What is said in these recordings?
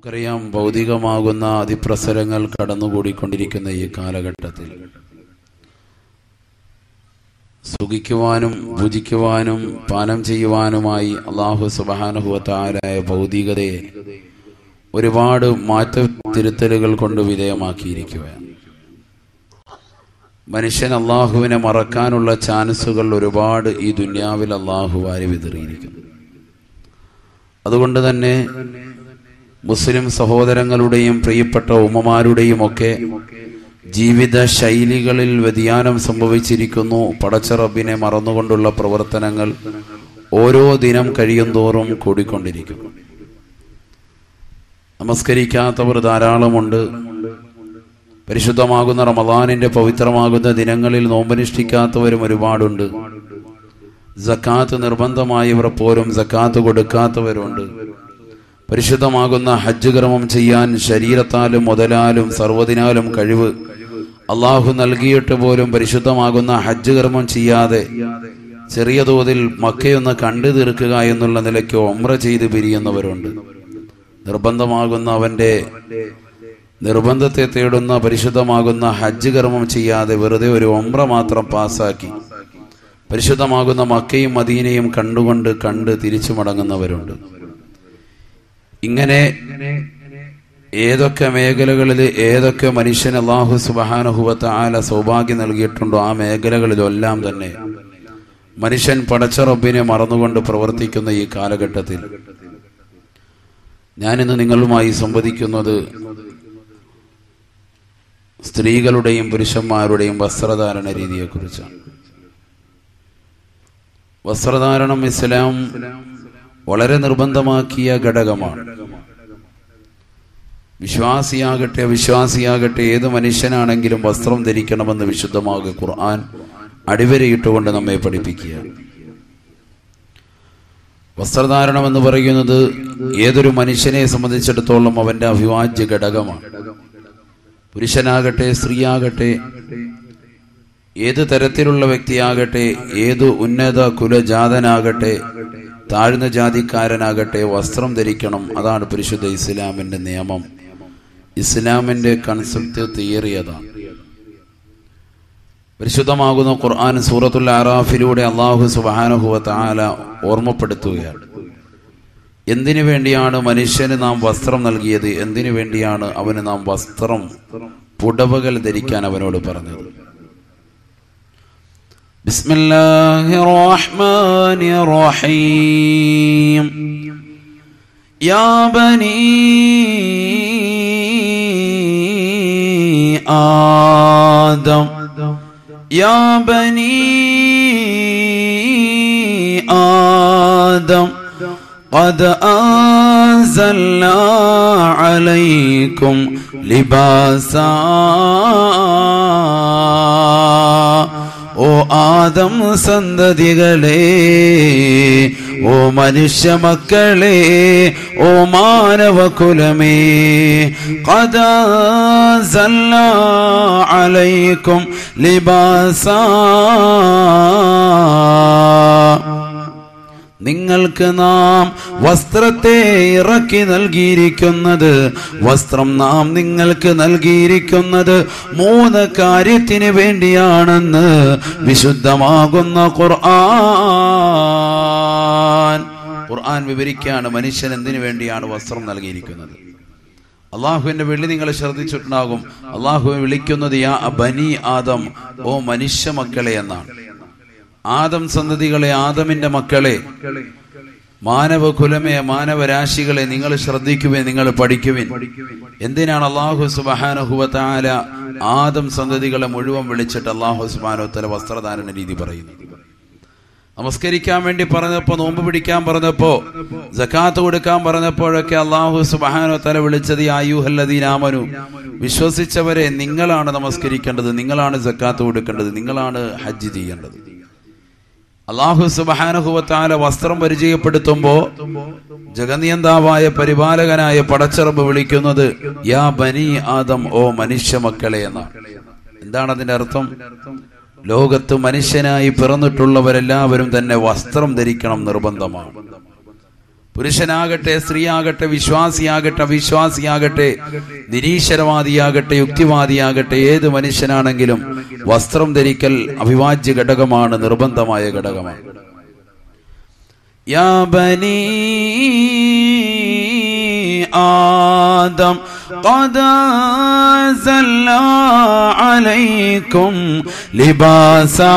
നമുക്കറിയാം ഭൗതികമാകുന്ന അതിപ്രസരങ്ങൾ കടന്നുകൂടിക്കൊണ്ടിരിക്കുന്ന ഈ കാലഘട്ടത്തിൽ സുഖിക്കുവാനും ഭുജിക്കുവാനും പാനം ചെയ്യുവാനുമായി അള്ളാഹു സുബാനുഭവത്താലായ ഭൗതികതയെ ഒരുപാട് മാറ്റ തിരുത്തലുകൾ കൊണ്ട് വിധേയമാക്കിയിരിക്കുകയാണ് മനുഷ്യൻ അള്ളാഹുവിനെ മറക്കാനുള്ള ചാൻസുകൾ ഒരുപാട് ഈ ദുന്യാവിൽ അള്ളാഹു വാരി വിതറിയിരിക്കുന്നു അതുകൊണ്ട് തന്നെ മുസ്ലിം സഹോദരങ്ങളുടെയും പ്രിയപ്പെട്ട ഉമ്മമാരുടെയും ഒക്കെ ജീവിത ശൈലികളിൽ വ്യതിയാനം സംഭവിച്ചിരിക്കുന്നു പടച്ചറബിനെ മറന്നുകൊണ്ടുള്ള പ്രവർത്തനങ്ങൾ ഓരോ ദിനം കഴിയുന്തോറും കൂടിക്കൊണ്ടിരിക്കുന്നു നമസ്കരിക്കാത്തവർ ധാരാളമുണ്ട് പരിശുദ്ധമാകുന്ന റമദാനിന്റെ പവിത്രമാകുന്ന ദിനങ്ങളിൽ നോമ്പനുഷ്ഠിക്കാത്തവരും ഒരുപാടുണ്ട് ജക്കാത്ത് നിർബന്ധമായവർ പോലും ജക്കാത്ത് കൊടുക്കാത്തവരുണ്ട് പരിശുദ്ധമാകുന്ന ഹജ്ജ് കർമ്മം ചെയ്യാൻ ശരീരത്താലും മുതലാലും സർവ്വതിനാലും കഴിവ് അള്ളാഹു നൽകിയിട്ട് പോലും പരിശുദ്ധമാകുന്ന ഹജ്ജ് കർമ്മം ചെയ്യാതെ ചെറിയ തോതിൽ മക്കയൊന്ന് കണ്ടു തീർക്കുക എന്നുള്ള നിലയ്ക്ക് ഒമ്ര ചെയ്ത് പിരിയുന്നവരുണ്ട് നിർബന്ധമാകുന്ന അവന്റെ നിർബന്ധത്തെ തേടുന്ന പരിശുദ്ധമാകുന്ന ഹജ്ജ് കർമ്മം ചെയ്യാതെ വെറുതെ ഒരു ഒമ്ര മാത്രം പാസാക്കി പരിശുദ്ധമാകുന്ന മക്കയും മദീനയും കണ്ടുകൊണ്ട് കണ്ട് തിരിച്ചു മടങ്ങുന്നവരുണ്ട് ഇങ്ങനെ ഏതൊക്കെ മേഖലകളിൽ ഏതൊക്കെ മനുഷ്യൻ അള്ളാഹു സുബഹാനുഹുവത്ത ആല സൗഭാഗ്യം നൽകിയിട്ടുണ്ടോ ആ മേഖലകളിലെല്ലാം തന്നെ മനുഷ്യൻ പടച്ച റബ്ബിനെ മറന്നുകൊണ്ട് പ്രവർത്തിക്കുന്ന ഈ കാലഘട്ടത്തിൽ ഞാനിന്ന് നിങ്ങളുമായി സംവദിക്കുന്നത് സ്ത്രീകളുടെയും പുരുഷന്മാരുടെയും വസ്ത്രധാരണ രീതിയെക്കുറിച്ചാണ് വസ്ത്രധാരണം ഇസ്ലാം വളരെ നിർബന്ധമാക്കിയ ഘടകമാണ് വിശ്വാസിയാകട്ടെ അവിശ്വാസിയാകട്ടെ ഏത് മനുഷ്യനാണെങ്കിലും വസ്ത്രം ധരിക്കണമെന്ന് വിശുദ്ധമാകുക ഖുർആൻ അടിവരയിട്ടുകൊണ്ട് നമ്മെ പഠിപ്പിക്കുക വസ്ത്രധാരണം എന്ന് പറയുന്നത് ഏതൊരു മനുഷ്യനെ സംബന്ധിച്ചിടത്തോളം അവന്റെ അവിഭാജ്യ ഘടകമാണ് പുരുഷനാകട്ടെ സ്ത്രീയാകട്ടെ ഏത് തരത്തിലുള്ള വ്യക്തിയാകട്ടെ ഏത് ഉന്നത കുലജാതനാകട്ടെ താഴ്ന്ന ജാതിക്കാരനാകട്ടെ വസ്ത്രം ധരിക്കണം അതാണ് പരിശുദ്ധ ഇസ്ലാമിന്റെ നിയമം ഇസ്ലാമിന്റെ കൺസെപ്റ്റ് തിയറി അതാണ് പരിശുദ്ധമാകുന്ന ഖുർആൻ സൂറത്തുൽ ആറാഫിലൂടെ അള്ളാഹു സുബാനുഹുവ താല ഓർമ്മപ്പെടുത്തുകയാണ് എന്തിനു വേണ്ടിയാണ് മനുഷ്യന് നാം വസ്ത്രം നൽകിയത് എന്തിനു വേണ്ടിയാണ് അവന് നാം വസ്ത്രം പുടവകൾ ധരിക്കാൻ അവനോട് പറഞ്ഞത് بسم الله الرحمن الرحيم يا بني آدم يا بني آدم قد أنزلنا عليكم لباسا ഓ ആദം സന്തതികളെ ഓ മനുഷ്യ മക്കളെ ഓ മാനവ കുലമേ അലൈക്കും ലിബാസ നിങ്ങൾക്ക് നാം വസ്ത്രത്തെ ഇറക്കി നൽകിയിരിക്കുന്നത് വസ്ത്രം നാം നിങ്ങൾക്ക് നൽകിയിരിക്കുന്നത് മൂന്ന് കാര്യത്തിന് വേണ്ടിയാണെന്ന് വിശുദ്ധമാകുന്ന ഖുർആൻ ഖുർആൻ വിവരിക്കുകയാണ് മനുഷ്യൻ എന്തിനു വേണ്ടിയാണ് വസ്ത്രം നൽകിയിരിക്കുന്നത് അള്ളാഹുവിന്റെ വെള്ളി നിങ്ങൾ ശ്രദ്ധിച്ചിട്ടുണ്ടാകും അള്ളാഹു വിളിക്കുന്നത് യാ ബനി ആദം ഓ മനുഷ്യ മക്കളെ എന്നാണ് ആദം സന്തതികളെ ആദമിന്റെ മക്കളെ മാനവ കുലമേ മാനവരാശികളെ നിങ്ങൾ ശ്രദ്ധിക്കുവിൻ നിങ്ങൾ പഠിക്കുവിൻ എന്തിനാണ് അള്ളാഹു സുബാനഹുവല ആദം സന്തതികളെ മുഴുവൻ വിളിച്ചിട്ട് അള്ളാഹു സുബാനുത്തല വസ്ത്രധാരണ രീതി പറയുന്നത് നമസ്കരിക്കാൻ വേണ്ടി പറഞ്ഞപ്പോ നോമ്പ് പിടിക്കാൻ പറഞ്ഞപ്പോ ജക്കാത്ത് കൊടുക്കാൻ പറഞ്ഞപ്പോഴൊക്കെ അള്ളാഹു സുബാനോ തല വിളിച്ചത് ആയുഹല്ലദീനാമനു വിശ്വസിച്ചവരെ നിങ്ങളാണ് നമസ്കരിക്കേണ്ടത് നിങ്ങളാണ് ജക്കാത്ത് കൊടുക്കേണ്ടത് നിങ്ങളാണ് ഹജ്ജ് ചെയ്യേണ്ടത് അള്ളാഹു സുബാനഹുവത്താല വസ്ത്രം പരിചയപ്പെടുത്തുമ്പോ ജഗനിയന്താവായ പരിപാലകനായ പടച്ചറബ് വിളിക്കുന്നത് യാ ബനി ആദം ഓ മനുഷ്യ മക്കളെ എന്നാണ് എന്താണ് അതിന്റെ അർത്ഥം ലോകത്ത് മനുഷ്യനായി പിറന്നിട്ടുള്ളവരെല്ലാവരും തന്നെ വസ്ത്രം ധരിക്കണം നിർബന്ധമാണ് പുരുഷനാകട്ടെ സ്ത്രീയാകട്ടെ വിശ്വാസിയാകട്ടെ അവിശ്വാസിയാകട്ടെ നിരീശ്വരവാദിയാകട്ടെ യുക്തിവാദിയാകട്ടെ ഏത് മനുഷ്യനാണെങ്കിലും വസ്ത്രം ധരിക്കൽ അവിഭാജ്യ ഘടകമാണ് നിർബന്ധമായ ഘടകമാണ് യാ ബനീ آدم قد أنزلنا عليكم لباسا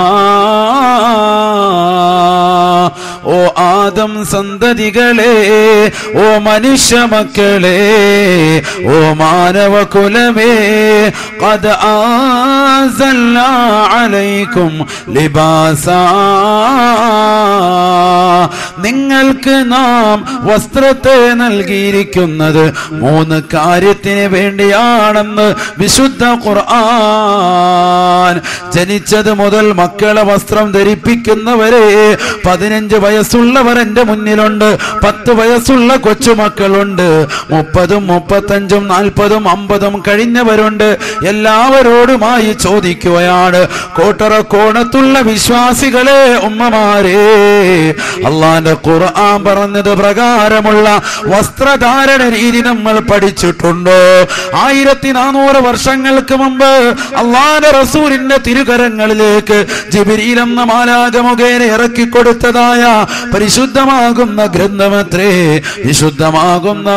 ഓ ആദം സന്തതികളെ ഓ മനുഷ്യ മക്കളെ ഓ മാനവ കുലമേ قد أنزلنا عليكم لباسا നിങ്ങൾക്ക് നാം വസ്ത്രത്തെ നൽകിയിരിക്കുന്നത് മൂന്ന് കാര്യത്തിന് വേണ്ടിയാണെന്ന് വിശുദ്ധ ഖുർആൻ ജനിച്ചത് മുതൽ മക്കളെ വസ്ത്രം ധരിപ്പിക്കുന്നവരെ പതിനഞ്ച് വയസ്സുള്ളവർ എന്റെ മുന്നിലുണ്ട് പത്ത് വയസ്സുള്ള കൊച്ചുമക്കളുണ്ട് മുപ്പതും മുപ്പത്തഞ്ചും നാൽപ്പതും അമ്പതും കഴിഞ്ഞവരുണ്ട് എല്ലാവരോടുമായി ചോദിക്കുകയാണ് കോട്ടറ കോണത്തുള്ള വിശ്വാസികളെ ഉമ്മമാരെ അള്ളാന്റെ ഖുർആൻ പറഞ്ഞത് പ്രകാരമുള്ള വസ്ത്രധാരണ രീതി നമ്മൾ പഠിച്ചിട്ടുണ്ടോ ആയിരത്തി നാനൂറ് വർഷങ്ങൾക്ക് മുമ്പ് അള്ളാന്റെ റസൂലിന്റെ തിരുകരങ്ങളിലേക്ക് ജിബിരിൽ എന്ന മാലാക മുഖേന ഇറക്കിക്കൊടുത്തതായ പരിശുദ്ധമാകുന്ന ഗ്രന്ഥമത്രേ വിശുദ്ധമാകുന്ന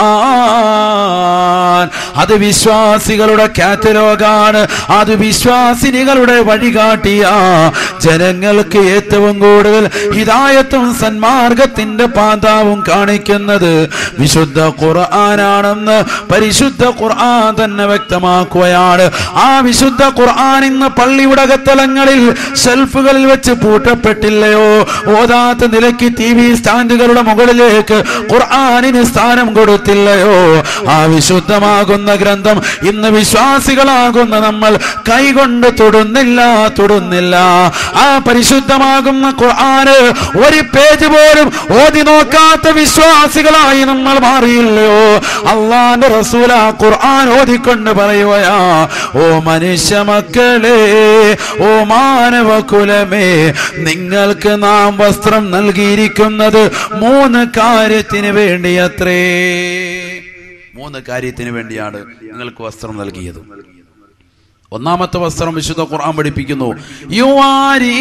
ഖുർആൻ അത് വിശ്വാസികളുടെ കാറ്റലോഗാണ് അത് വിശ്വാസിനികളുടെ വഴികാട്ടിയ ജനങ്ങൾക്ക് ഏറ്റവും കൂടുതൽ ഹിതായത്തും സന്മാർഗത്തിന്റെ പാതാവും കാണിക്കുന്നത് വിശുദ്ധ ഖുർആനാണെന്ന് പരിശുദ്ധ ഖുർആൻ തന്നെ വ്യക്തമാക്കുകയാണ് ആ വിശുദ്ധ ഖുർആൻ ഇന്ന് പള്ളിയുടെ അകത്തലങ്ങളിൽ ഷെൽഫുകളിൽ വെച്ച് പൂട്ടപ്പെട്ടില്ലയോ ഓതാത്ത നിലയ്ക്ക് ടി വി സ്റ്റാൻഡുകളുടെ മുകളിലേക്ക് ഖുർആനിന് സ്ഥാനം കൊടുത്തില്ലയോ ആ വിശുദ്ധമാകുന്ന ഗ്രന്ഥം ഇന്ന് വിശ്വാസികളാകുന്ന നമ്മൾ കൈകൊണ്ട് തൊടുന്നില്ല തൊടുന്നില്ല ആ പരിശുദ്ധമാകുന്ന ഖുർആന് ഒരു പേജ് പോലും ഓതി നോക്കാത്ത വിശ്വാസികളായി നമ്മൾ മാറിയില്ലയോ അള്ളാന്റെ റസൂല ഖുർആൻ ഓതിക്കൊണ്ട് പറയുകയാ ഓ മനുഷ്യ മക്കളെ ഓ മാനവ കുലമേ നിങ്ങൾക്ക് നാം വസ്ത്രം നൽകിയിരിക്കുന്നത് മൂന്ന് കാര്യത്തിന് വേണ്ടി അത്രേ മൂന്ന് കാര്യത്തിന് വേണ്ടിയാണ് നിങ്ങൾക്ക് വസ്ത്രം നൽകിയത് ഒന്നാമത്തെ വസ്ത്രം വിശുദ്ധ ഖുർആൻ പഠിപ്പിക്കുന്നു യുവാരി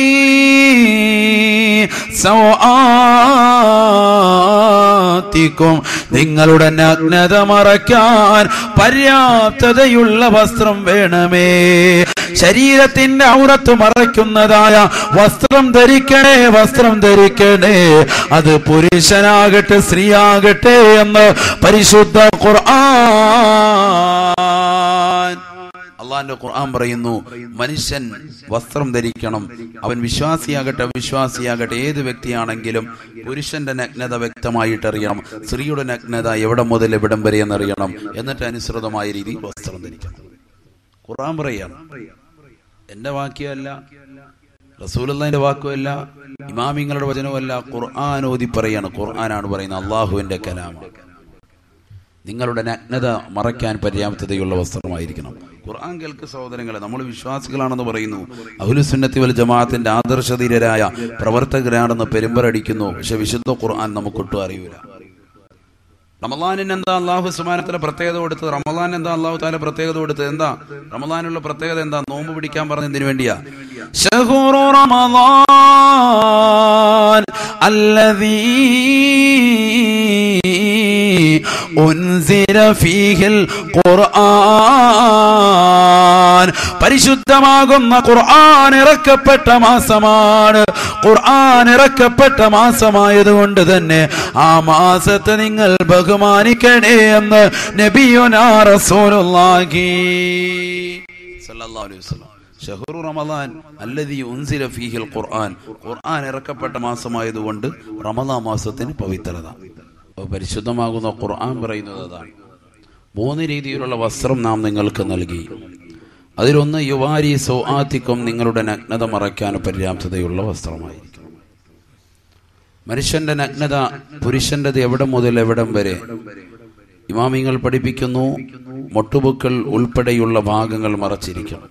സൗആത്തിക്കും നിങ്ങളുടെ നഗ്നത മറയ്ക്കാൻ പര്യാപ്തതയുള്ള വസ്ത്രം വേണമേ ശരീരത്തിന്റെ ഔറത്ത് മറയ്ക്കുന്നതായ വസ്ത്രം ധരിക്കണേ വസ്ത്രം ധരിക്കണേ അത് പുരുഷനാകട്ടെ സ്ത്രീയാകട്ടെ എന്ന് പരിശുദ്ധ ഖുർആൻ അള്ളാന്റെ ഖുർആൻ പറയുന്നു മനുഷ്യൻ വസ്ത്രം ധരിക്കണം അവൻ വിശ്വാസിയാകട്ടെ അവിശ്വാസിയാകട്ടെ ഏത് വ്യക്തിയാണെങ്കിലും പുരുഷന്റെ നഗ്നത വ്യക്തമായിട്ട് അറിയണം സ്ത്രീയുടെ നഗ്നത എവിടെ മുതൽ എവിടം വരെ എന്നറിയണം എന്നിട്ട് അനുസൃതമായ രീതിയിൽ വസ്ത്രം ധരിക്കണം ഖുർആൻ പറയാണ് എന്റെ വാക്യമല്ല റസൂലുള്ളാന്റെ വാക്കുമല്ല ഇമാമിങ്ങളുടെ വചനമല്ല ഖുർആൻ ഓതി പറയാണ് ഖുർആനാണ് പറയുന്നത് അള്ളാഹുവിന്റെ കലാമാണ് നിങ്ങളുടെ നഗ്നത മറയ്ക്കാൻ പര്യാപ്തതയുള്ള വസ്ത്രമായിരിക്കണം ഖുർആൻ കേൾക്ക് സഹോദരങ്ങളെ നമ്മൾ വിശ്വാസികളാണെന്ന് പറയുന്നു അഹുലുസുന്നത്തി വൽ ജമാഅത്തിന്റെ ആദർശധീരരായ പ്രവർത്തകരാണെന്ന് പെരുമ്പറടിക്കുന്നു പക്ഷെ വിശുദ്ധ ഖുർആൻ നമുക്കൊട്ടും അറിയൂല റമദാനിന് എന്താ അള്ളാഹു സുമാനത്തിലെ പ്രത്യേകത കൊടുത്തത് റമദാൻ എന്താ അള്ളാഹു താല പ്രത്യേകത കൊടുത്തത് എന്താ റമദാനുള്ള പ്രത്യേകത എന്താ നോമ്പ് പിടിക്കാൻ പറഞ്ഞതിന് വേണ്ടിയാ ഷഹൂറു റമദാൻ الذي أنزل فيه القرآن പരിശുദ്ധമാകുന്ന ഖുർആൻ ഇറക്കപ്പെട്ട മാസമാണ് ഖുർആൻ ഇറക്കപ്പെട്ട മാസമായതുകൊണ്ട് തന്നെ ആ മാസത്തെ നിങ്ങൾ ബഹുമാനിക്കണേ എന്ന് നബിയുനാ റസൂലുള്ളാഹി സല്ലല്ലാഹു അലൈഹി വസല്ലം ഷഹറു റമദാൻ അല്ലതി ഉൻസില ഫീഹിൽ ഖുർആൻ ഖുർആൻ ഇറക്കപ്പെട്ട മാസമായതുകൊണ്ട് റമദാൻ മാസത്തിന് പവിത്രത അപ്പോൾ പരിശുദ്ധമാകുന്ന ഖുർആൻ പറയുന്നത് അതാണ് മൂന്ന് രീതിയിലുള്ള വസ്ത്രം നാം നിങ്ങൾക്ക് നൽകി അതിലൊന്ന് യുവാരി സൗആത്തിക്കും നിങ്ങളുടെ നഗ്നത മറയ്ക്കാൻ പര്യാപ്തതയുള്ള വസ്ത്രമായിരിക്കും മനുഷ്യന്റെ നഗ്നത പുരുഷന്റേത് എവിടെ മുതൽ എവിടം വരെ ഇമാമിങ്ങൾ പഠിപ്പിക്കുന്നു മുട്ടുപൊക്കൾ ഉൾപ്പെടെയുള്ള ഭാഗങ്ങൾ മറച്ചിരിക്കണം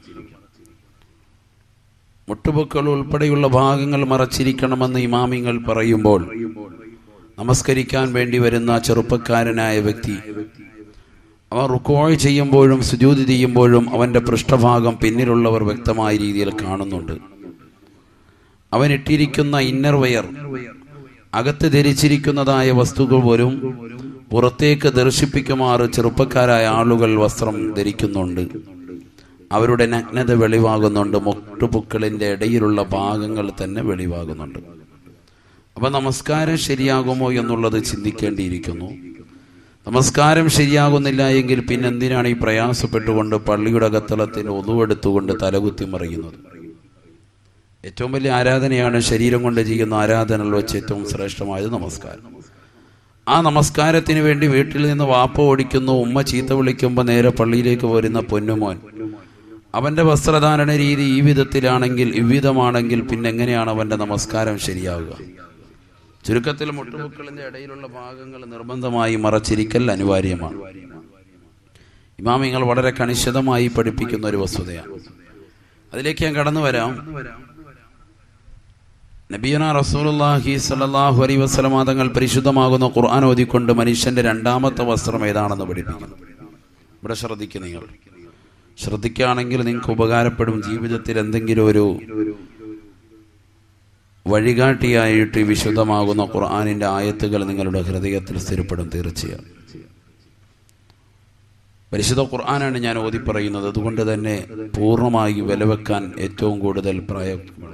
മുട്ടുപൊക്കൾ ഉൾപ്പെടെയുള്ള ഭാഗങ്ങൾ മറച്ചിരിക്കണമെന്ന് ഇമാമിങ്ങൾ പറയുമ്പോൾ നമസ്കരിക്കാൻ വേണ്ടി വരുന്ന ചെറുപ്പക്കാരനായ വ്യക്തി അവൻ റുക്കോയ് ചെയ്യുമ്പോഴും സുജൂതി ചെയ്യുമ്പോഴും അവന്റെ പൃഷ്ഠഭാഗം പിന്നിലുള്ളവർ വ്യക്തമായ രീതിയിൽ കാണുന്നുണ്ട് അവൻ ഇട്ടിരിക്കുന്ന ഇന്നർ വെയർ അകത്ത് ധരിച്ചിരിക്കുന്നതായ വസ്തുക്കൾ പോലും പുറത്തേക്ക് ദർശിപ്പിക്കുമാറ് ചെറുപ്പക്കാരായ ആളുകൾ വസ്ത്രം ധരിക്കുന്നുണ്ട് അവരുടെ നഗ്നത വെളിവാകുന്നുണ്ട് മുട്ടുപുക്കളിന്റെ ഇടയിലുള്ള ഭാഗങ്ങൾ തന്നെ വെളിവാകുന്നുണ്ട് അപ്പൊ നമസ്കാരം ശരിയാകുമോ എന്നുള്ളത് ചിന്തിക്കേണ്ടിയിരിക്കുന്നു നമസ്കാരം ശരിയാകുന്നില്ല എങ്കിൽ പിന്നെന്തിനാണ് ഈ പ്രയാസപ്പെട്ടുകൊണ്ട് പള്ളിയുടെ അകത്തളത്തിന് ഒതുവെടുത്തുകൊണ്ട് തലകുത്തി മറിയുന്നത് ഏറ്റവും വലിയ ആരാധനയാണ് ശരീരം കൊണ്ട് ചെയ്യുന്ന ആരാധനകൾ വെച്ച് ഏറ്റവും ശ്രേഷ്ഠമായത് നമസ്കാരം ആ നമസ്കാരത്തിന് വേണ്ടി വീട്ടിൽ നിന്ന് വാപ്പ ഓടിക്കുന്നു ഉമ്മ ചീത്ത വിളിക്കുമ്പോൾ നേരെ പള്ളിയിലേക്ക് വരുന്ന പൊന്നുമോൻ അവന്റെ വസ്ത്രധാരണ രീതി ഈ വിധത്തിലാണെങ്കിൽ ഇவ்விധമാണെങ്കിൽ പിന്നെ എങ്ങനെയാണ് അവന്റെ നമസ്കാരം ശരിയാവുക ചുരുക്കത്തിൽ മുട്ടുമുക്കളിന്റെ ഇടയിലുള്ള ഭാഗങ്ങൾ നിർബന്ധമായി മറച്ചിരിക്കൽ അനിവാര്യമാണ് ഇമാമിങ്ങൾ വളരെ കണിശതമായി പഠിപ്പിക്കുന്ന ഒരു വസ്തുതയാണ് അതിലേക്ക് ഞാൻ കടന്നു വരാം നബിയന റസൂലുള്ളാഹി സ്വല്ലല്ലാഹു അലൈഹി വസല്ലമ തങ്ങൾ പരിശുദ്ധമാകുന്ന ഖുർആൻ ഓതിക്കൊണ്ട് മനുഷ്യന്റെ രണ്ടാമത്തെ വസ്ത്രം ഏതാണെന്ന് പഠിപ്പിക്കുന്നു ഇവിടെ ശ്രദ്ധിക്കുക നിങ്ങൾ ശ്രദ്ധിക്കുകയാണെങ്കിൽ നിങ്ങൾക്ക് ഉപകാരപ്പെടും ജീവിതത്തിൽ എന്തെങ്കിലും ഒരു വഴികാട്ടിയായിട്ട് വിശുദ്ധമാകുന്ന ഖുർആാനിന്റെ ആയത്തുകൾ നിങ്ങളുടെ ഹൃദയത്തിൽ സ്ഥിരപ്പെടും തീർച്ചയായും പരിശുദ്ധ ഖുർആനാണ് ഞാൻ ഓതി പറയുന്നത് അതുകൊണ്ട് തന്നെ പൂർണ്ണമായി വിലവെക്കാൻ ഏറ്റവും കൂടുതൽ പ്രായമുള്ള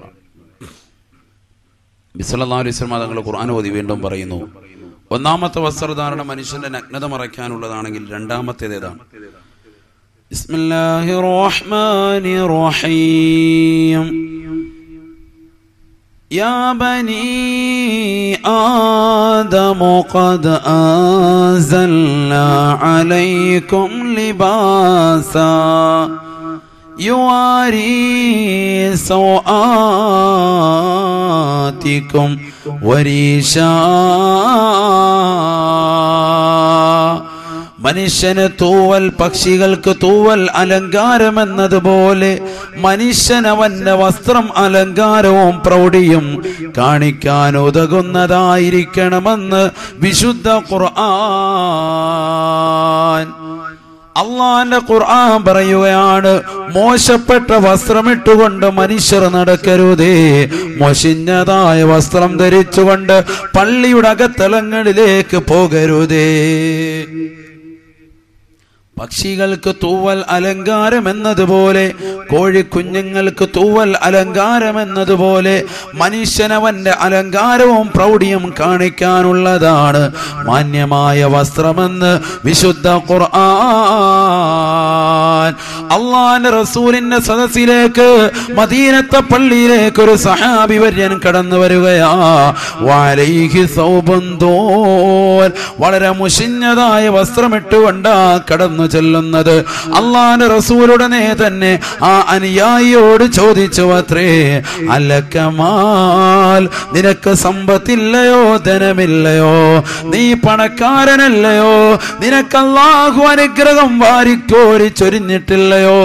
ബിസലല്ലാ അലൈസ്മ തങ്ങൾ ഖുർആൻ ഓതി വീണ്ടും പറയുന്നു ഒന്നാമത്തെ വസ്ത്രധാരണ മനുഷ്യന്റെ നഗ്നത മറയ്ക്കാനുള്ളതാണെങ്കിൽ രണ്ടാമത്തേത് ഏതാണ് ബിസ്മില്ലാഹിർ റഹ്മാനിർ റഹീം يا بني آدم قد أنزلنا عليكم لباسا يواري سوآتكم وريشا മനുഷ്യന് തൂവൽ പക്ഷികൾക്ക് തൂവൽ അലങ്കാരം എന്നതുപോലെ മനുഷ്യൻ അവന്റെ വസ്ത്രം അലങ്കാരവും പ്രൗഢിയും കാണിക്കാൻ ഉതകുന്നതായിരിക്കണമെന്ന് വിശുദ്ധ ഖുർആൻ അള്ളാന്റെ ഖുർആൻ പറയുകയാണ് മോശപ്പെട്ട വസ്ത്രമിട്ടുകൊണ്ട് മനുഷ്യർ നടക്കരുതേ മൊശിഞ്ഞതായ വസ്ത്രം ധരിച്ചുകൊണ്ട് പള്ളിയുടെ അകത്തലങ്ങളിലേക്ക് പോകരുതേ പക്ഷികൾക്ക് തൂവൽ അലങ്കാരം എന്നതുപോലെ കോഴിക്കുഞ്ഞുങ്ങൾക്ക് തൂവൽ അലങ്കാരം എന്നതുപോലെ മനുഷ്യനവന്റെ അലങ്കാരവും പ്രൗഢിയും കാണിക്കാനുള്ളതാണ് മാന്യമായ വസ്ത്രമെന്ന് വിശുദ്ധ ഖുർആൻ അള്ളാന്റെ റസൂലിന്റെ സദസ്സിലേക്ക് മദീനത്തെ പള്ളിയിലേക്ക് ഒരു സഹാബി വര്യൻ കടന്നു വരികയാ വാലൈഹി സൗബന്തോൽ വളരെ മുഷിഞ്ഞതായ വസ്ത്രമിട്ടുകൊണ്ടാ കടന്നു ചെല്ലുന്നത് അള്ളാന്റെ റസൂലുടനെ തന്നെ ആ അനുയായിയോട് ചോദിച്ചു അത്രേ അലക്കമാൽ നിനക്ക് സമ്പത്തില്ലയോ ധനമില്ലയോ നീ പണക്കാരനല്ലയോ നിനക്ക് അള്ളാഹു അനുഗ്രഹം വാരിക്കോരി ചൊരിഞ്ഞിട്ടില്ലയോ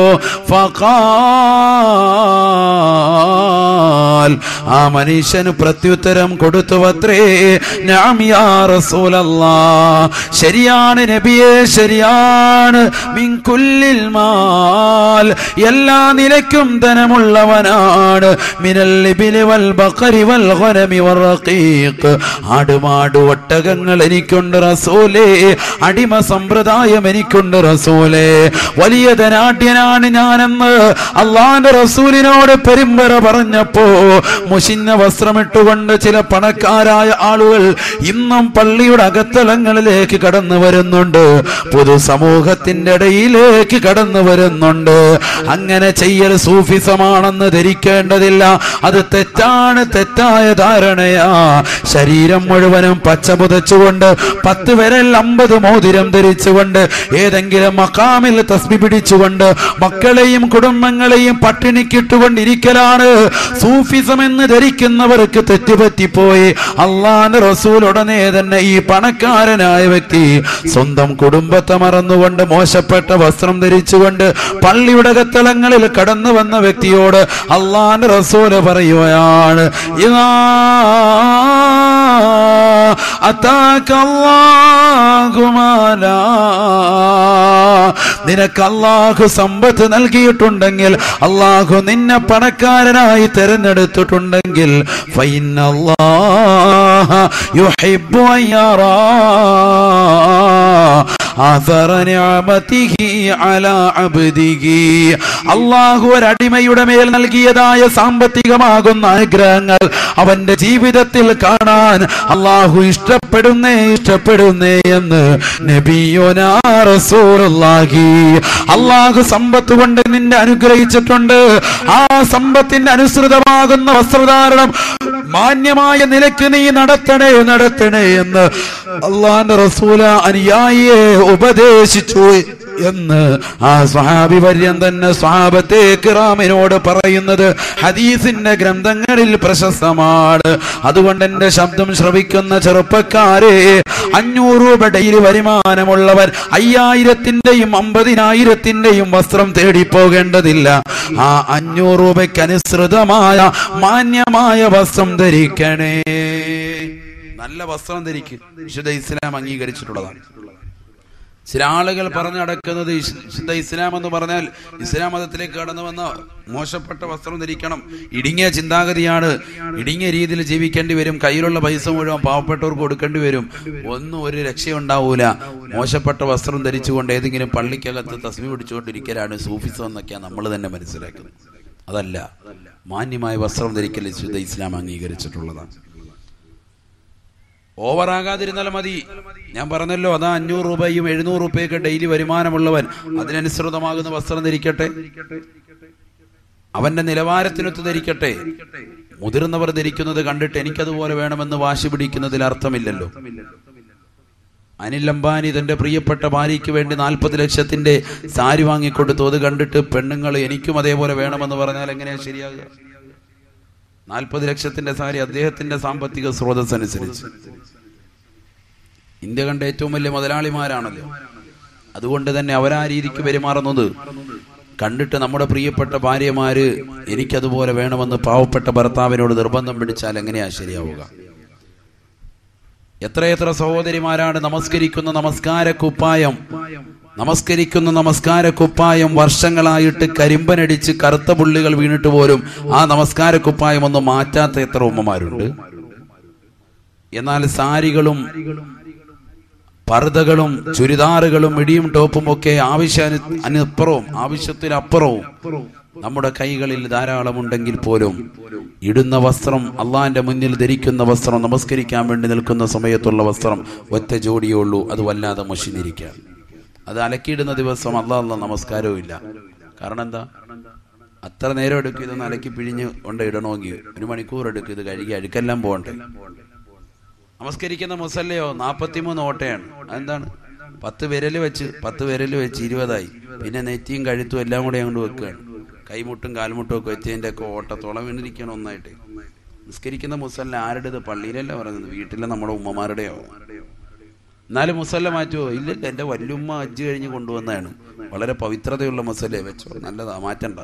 ഫഖാൽ ആ മനുഷ്യന് പ്രത്യുത്തരം കൊടുത്തു അത്രേ നാം യാ റസൂലല്ലാ ശരിയാണ് നബിയെ ശരിയാണ് മിൻ കുല്ലിൽ മാൽ എല്ലാ നിലയ്ക്കും ധനമുള്ളവനാണ് മിനൽ ഇബ്നി വൽ ബഖരി വൽ ഗനമി വൽ റഖീഖ് ആടുമാട് ഒട്ടകങ്ങൾ എനിക്കുണ്ട് റസൂലേ അടിമ സമ്പ്രദായം എനിക്കുണ്ട് റസൂലേ വലിയ ധനാഢ്യനാണ് ഞാനെന്ന് അള്ളാന്റെ റസൂലിനോട് പെരുമ്പറ പറഞ്ഞപ്പോ മുഷിഞ്ഞ വസ്ത്രമിട്ടുകൊണ്ട് ചില പണക്കാരായ ആളുകൾ ഇന്നും പള്ളിയുടെ അകത്തളങ്ങളിലേക്ക് കടന്നു വരുന്നുണ്ട് പൊതുസമൂഹത്തിന്റെ ഇടയിലേക്ക് കടന്നു വരുന്നുണ്ട് അങ്ങനെ ചെയ്യൽ സൂഫിസമാണെന്ന് ധരിക്കേണ്ടതില്ല അത് തെറ്റാണ് തെറ്റായ ധാരണയാ ശരീരം മുഴുവനും പച്ച പുതച്ചുകൊണ്ട് പത്ത് വിരൽ അമ്പത് മോതിരം ധരിച്ചുകൊണ്ട് ഏതെങ്കിലും മക്കാമിൽ തസ്ബി പിടിച്ചുകൊണ്ട് മക്കളെയും കുടുംബങ്ങളെയും പട്ടിണിക്കിട്ടുകൊണ്ടിരിക്കലാണ് സൂഫിസം എന്ന് ധരിക്കുന്നവർക്ക് തെറ്റുപറ്റിപ്പോയി അള്ളാന്റെ റസൂൽ ഉടനെ തന്നെ ഈ പണക്കാരനായ വ്യക്തി സ്വന്തം കുടുംബത്തെ മറന്നുകൊണ്ട് മോശപ്പെട്ട വസ്ത്രം ധരിച്ചുകൊണ്ട് പള്ളിയുടെ കത്തളങ്ങളിൽ കടന്നു വന്ന വ്യക്തിയോട് അള്ളാന്റെ റസൂല് പറയുകയാണ് ഇതാ أتاك الله مالا നിനക്ക് അള്ളാഹു സമ്പത്ത് നൽകിയിട്ടുണ്ടെങ്കിൽ അള്ളാഹു നിന്നെ പണക്കാരനായി തെരഞ്ഞെടുത്തിട്ടുണ്ടെങ്കിൽ ഫൈന അല്ലാഹ യുഹിബ്ബു അൻ യറാ ആഥറ നിഅമതിഹി അലാ അബ്ദിഹി അള്ളാഹു ഒരടിമയുടെ മേൽ നൽകിയതായ സാമ്പത്തികമാകുന്ന അനുഗ്രഹങ്ങൾ അവന്റെ ജീവിതത്തിൽ കാണാൻ അള്ളാഹു ഇഷ്ടപ്പെടുന്നേ ഇഷ്ടപ്പെടുന്നേ എന്ന് നബിയോനാ റസൂലുള്ളാഹി അള്ളാഹു സമ്പത്ത് കൊണ്ട് നിന്നെ അനുഗ്രഹിച്ചിട്ടുണ്ട് ആ സമ്പത്തിന്റെ അനുസൃതമാകുന്ന വസ്ത്രധാരണം മാന്യമായ നിലയ്ക്ക് നീ നടത്തണേ നടത്തണേ എന്ന് അള്ളാന്റെ റസൂല അനുയായിയെ ഉപദേശിച്ചു എന്ന് ആ സ്വഹാബി വര്യൻ തന്നെ സ്വഹാബത്തെ കിറാമിനോട് പറയുന്നത് ഹദീസിന്റെ ഗ്രന്ഥങ്ങളിൽ പ്രശസ്തമാണ് അതുകൊണ്ട് എന്റെ ശബ്ദം ശ്രവിക്കുന്ന ചെറുപ്പക്കാരെ അഞ്ഞൂറ് രൂപ ഡെയിലി വരുമാനമുള്ളവർ അയ്യായിരത്തിന്റെയും അമ്പതിനായിരത്തിന്റെയും വസ്ത്രം തേടി പോകേണ്ടതില്ല ആ അഞ്ഞൂറ് രൂപയ്ക്ക് അനുസൃതമായ മാന്യമായ വസ്ത്രം ധരിക്കണേ നല്ല വസ്ത്രം ധരിക്കും വിശുദ്ധ ഇസ്ലാം അംഗീകരിച്ചിട്ടുള്ളതാണ് ചില ആളുകൾ പറഞ്ഞു നടക്കുന്നത് ഇസ് വിശുദ്ധ ഇസ്ലാം എന്ന് പറഞ്ഞാൽ ഇസ്ലാം മതത്തിലേക്ക് കടന്നു വന്ന മോശപ്പെട്ട വസ്ത്രം ധരിക്കണം ഇടുങ്ങിയ ചിന്താഗതിയാണ് ഇടുങ്ങിയ രീതിയിൽ ജീവിക്കേണ്ടി വരും കയ്യിലുള്ള പൈസ മുഴുവൻ പാവപ്പെട്ടവർക്ക് കൊടുക്കേണ്ടി വരും ഒന്നും ഒരു രക്ഷയുണ്ടാവൂല മോശപ്പെട്ട വസ്ത്രം ധരിച്ചുകൊണ്ട് ഏതെങ്കിലും പള്ളിക്കകത്ത് തസ്മി പിടിച്ചുകൊണ്ടിരിക്കലാണ് സൂഫിസം എന്നൊക്കെയാണ് നമ്മൾ തന്നെ മനസ്സിലാക്കുന്നത് അതല്ല മാന്യമായ വസ്ത്രം ധരിക്കൽ വിശുദ്ധ ഇസ്ലാം അംഗീകരിച്ചിട്ടുള്ളതാണ് ഓവറാകാതിരുന്നാലും മതി ഞാൻ പറഞ്ഞല്ലോ അതാ അഞ്ഞൂറ് രൂപയും എഴുന്നൂറ് രൂപയൊക്കെ ഡെയിലി വരുമാനമുള്ളവൻ അതിനനുസൃതമാകുന്ന വസ്ത്രം ധരിക്കട്ടെ അവന്റെ നിലവാരത്തിനൊത്ത് ധരിക്കട്ടെ മുതിർന്നവർ ധരിക്കുന്നത് കണ്ടിട്ട് എനിക്കതുപോലെ വേണമെന്ന് വാശി പിടിക്കുന്നതിൽ അർത്ഥമില്ലല്ലോ അനിൽ അംബാനി തന്റെ പ്രിയപ്പെട്ട ഭാര്യയ്ക്ക് വേണ്ടി നാൽപ്പത് ലക്ഷത്തിന്റെ സാരി വാങ്ങിക്കൊടുത്തു അത് കണ്ടിട്ട് പെണ്ണുങ്ങൾ എനിക്കും അതേപോലെ വേണമെന്ന് പറഞ്ഞാൽ എങ്ങനെയാ ശരിയാകുക നാൽപ്പത് ലക്ഷത്തിന്റെ സാരി അദ്ദേഹത്തിന്റെ സാമ്പത്തിക സ്രോതസ് അനുസരിച്ച് ഇന്ത്യ കണ്ട ഏറ്റവും വലിയ മുതലാളിമാരാണല്ലോ അതുകൊണ്ട് തന്നെ അവരാ രീതിക്ക് പെരുമാറുന്നത് കണ്ടിട്ട് നമ്മുടെ പ്രിയപ്പെട്ട ഭാര്യമാര് എനിക്കതുപോലെ വേണമെന്ന് പാവപ്പെട്ട ഭർത്താവിനോട് നിർബന്ധം പിടിച്ചാൽ എങ്ങനെയാ ശരിയാവുക എത്രയെത്ര സഹോദരിമാരാണ് നമസ്കരിക്കുന്ന നമസ്കാര കുപ്പായം നമസ്കരിക്കുന്ന നമസ്കാര കുപ്പായം വർഷങ്ങളായിട്ട് കരിമ്പനടിച്ച് കറുത്ത പുള്ളികൾ വീണിട്ട് പോലും ആ നമസ്കാര കുപ്പായം ഒന്നും മാറ്റാത്ത എത്ര ഉമ്മമാരുണ്ട് എന്നാൽ സാരികളും പർദ്ദകളും ചുരിദാറുകളും മിടിയും ടോപ്പും ഒക്കെ ആവശ്യ അനുപ്പുറവും ആവശ്യത്തിനപ്പുറവും നമ്മുടെ കൈകളിൽ ധാരാളം ഉണ്ടെങ്കിൽ പോലും ഇടുന്ന വസ്ത്രം അള്ളാന്റെ മുന്നിൽ ധരിക്കുന്ന വസ്ത്രം നമസ്കരിക്കാൻ വേണ്ടി നിൽക്കുന്ന സമയത്തുള്ള വസ്ത്രം ഒറ്റ ജോഡിയേ ഉള്ളൂ അത് വല്ലാതെ മുഷിഞ്ഞിരിക്കുക അത് അലക്കിയിടുന്ന ദിവസം അള്ളാഹ് നമസ്കാരവും ഇല്ല കാരണം എന്താ അത്ര നേരം എടുക്കും ഇതൊന്ന് അലക്കി പിഴിഞ്ഞ് കൊണ്ട് ഇടണമെങ്കിൽ ഒരു മണിക്കൂർ എടുക്കും ഇത് കഴുകി അഴുക്കെല്ലാം പോകണ്ടേ നമസ്കരിക്കുന്ന മുസല്ലയോ നാപ്പത്തിമൂന്ന് ഓട്ടയാണ് അതെന്താണ് പത്ത് വിരല് വെച്ച് പത്ത് വിരല് വെച്ച് ഇരുപതായി പിന്നെ നെറ്റിയും കഴുത്തും എല്ലാം കൂടെ അങ്ങോട്ട് വെക്കുകയാണ് കൈമുട്ടും കാൽമുട്ടും ഒക്കെ വെച്ചതിന്റെ ഒക്കെ ഓട്ടത്തോളം വീണിരിക്കണം ഒന്നായിട്ട് നിസ്കരിക്കുന്ന മുസല്ല ആരുടേത് പള്ളിയിലല്ല പറയുന്നത് വീട്ടിലെ നമ്മുടെ ഉമ്മമാരുടെയോ എന്നാലും മുസല്ല മാറ്റുമോ ഇല്ലല്ല എന്റെ വല്യുമ്മ അജ്ജ് കഴിഞ്ഞ് കൊണ്ടുവന്നതാണ് വളരെ പവിത്രതയുള്ള മുസല്ലേ വെച്ചോ നല്ലതാ മാറ്റണ്ട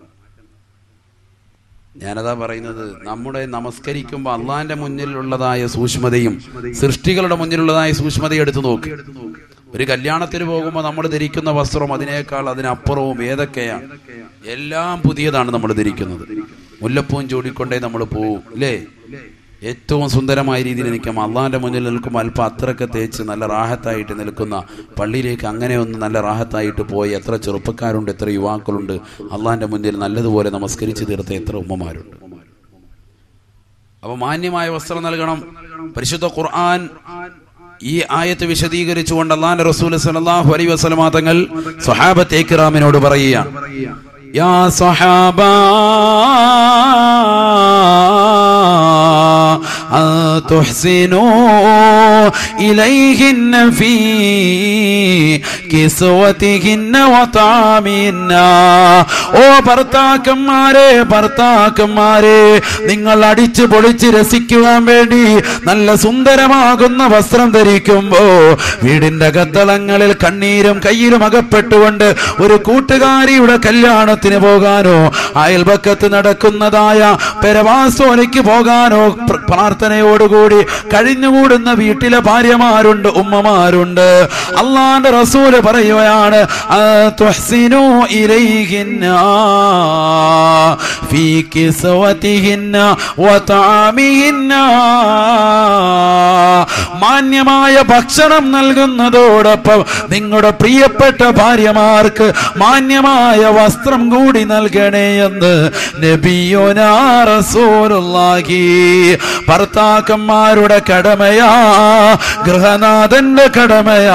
ഞാനതാ പറയുന്നത് നമ്മുടെ നമസ്കരിക്കുമ്പോൾ അള്ളാന്റെ മുന്നിലുള്ളതായ സൂക്ഷ്മതയും സൃഷ്ടികളുടെ മുന്നിലുള്ളതായ സൂക്ഷ്മതയും എടുത്തു നോക്ക് ഒരു കല്യാണത്തിന് പോകുമ്പോൾ നമ്മൾ ധരിക്കുന്ന വസ്ത്രം അതിനേക്കാൾ അതിനപ്പുറവും ഏതൊക്കെയാണ് എല്ലാം പുതിയതാണ് നമ്മൾ ധരിക്കുന്നത് മുല്ലപ്പൂവും ചൂടിക്കൊണ്ടേ നമ്മൾ പോവും അല്ലേ ഏറ്റവും സുന്ദരമായ രീതിയിൽ നിൽക്കും അള്ളാന്റെ മുന്നിൽ നിൽക്കുമ്പോൾ അല്പം അത്രയൊക്കെ തേച്ച് നല്ല റാഹത്തായിട്ട് നിൽക്കുന്ന പള്ളിയിലേക്ക് അങ്ങനെ ഒന്ന് നല്ല റാഹത്തായിട്ട് പോയി എത്ര ചെറുപ്പക്കാരുണ്ട് എത്ര യുവാക്കളുണ്ട് അള്ളാന്റെ മുന്നിൽ നല്ലതുപോലെ നമസ്കരിച്ച് തീർത്ത എത്ര ഉമ്മമാരുണ്ട് അപ്പൊ മാന്യമായ വസ്ത്രം നൽകണം പരിശുദ്ധ ഖുർആൻ ഈ ആയത്ത് വിശദീകരിച്ചുകൊണ്ട് അള്ളാന്റെ റസൂൽ സല്ലല്ലാഹു അലൈഹി വസല്ലമ തങ്ങൾ സ്വഹാബത്തെ കിറാമിനോട് പറയുക യാ സ്വഹാബ تحسنوا إليهن في كسوتهن وطعامهن ഓ ഭർത്താക്കന്മാരെ ഭർത്താക്കന്മാരെ നിങ്ങൾ അടിച്ചു പൊളിച്ച് രസിക്കുവാൻ വേണ്ടി നല്ല സുന്ദരമാകുന്ന വസ്ത്രം ധരിക്കുമ്പോ വീടിന്റെ കത്തളങ്ങളിൽ കണ്ണീരും കയ്യിലും അകപ്പെട്ടുകൊണ്ട് ഒരു കൂട്ടുകാരിയുടെ കല്യാണത്തിന് പോകാനോ അയൽപക്കത്ത് നടക്കുന്നതായ പെരവാസോനിക്ക് പോകാനോ പ്ര- പ്രാർത്ഥനയോടുകൂടി കഴിഞ്ഞുകൂടുന്ന വീട്ടിലെ ഭാര്യമാരുണ്ട് ഉമ്മമാരുണ്ട് അള്ളാന്റെ റസൂല് പറയുകയാണ് ആ, തുഹ്സിനു ഇലൈഹിന്ന ഫീ കിസ്വതിഹിന്ന വതആമിഹിന്ന മാന്യമായ ഭക്ഷണം നൽകുന്നതോടൊപ്പം നിങ്ങളുടെ പ്രിയപ്പെട്ട ഭാര്യമാർക്ക് മാന്യമായ വസ്ത്രം കൂടി നൽകണേ എന്ന് നബിയോനാ റസൂലുള്ളാഹി ഭർത്താക്കന്മാരുടെ കടമയാ ഗൃഹനാഥന്റെ കടമയാ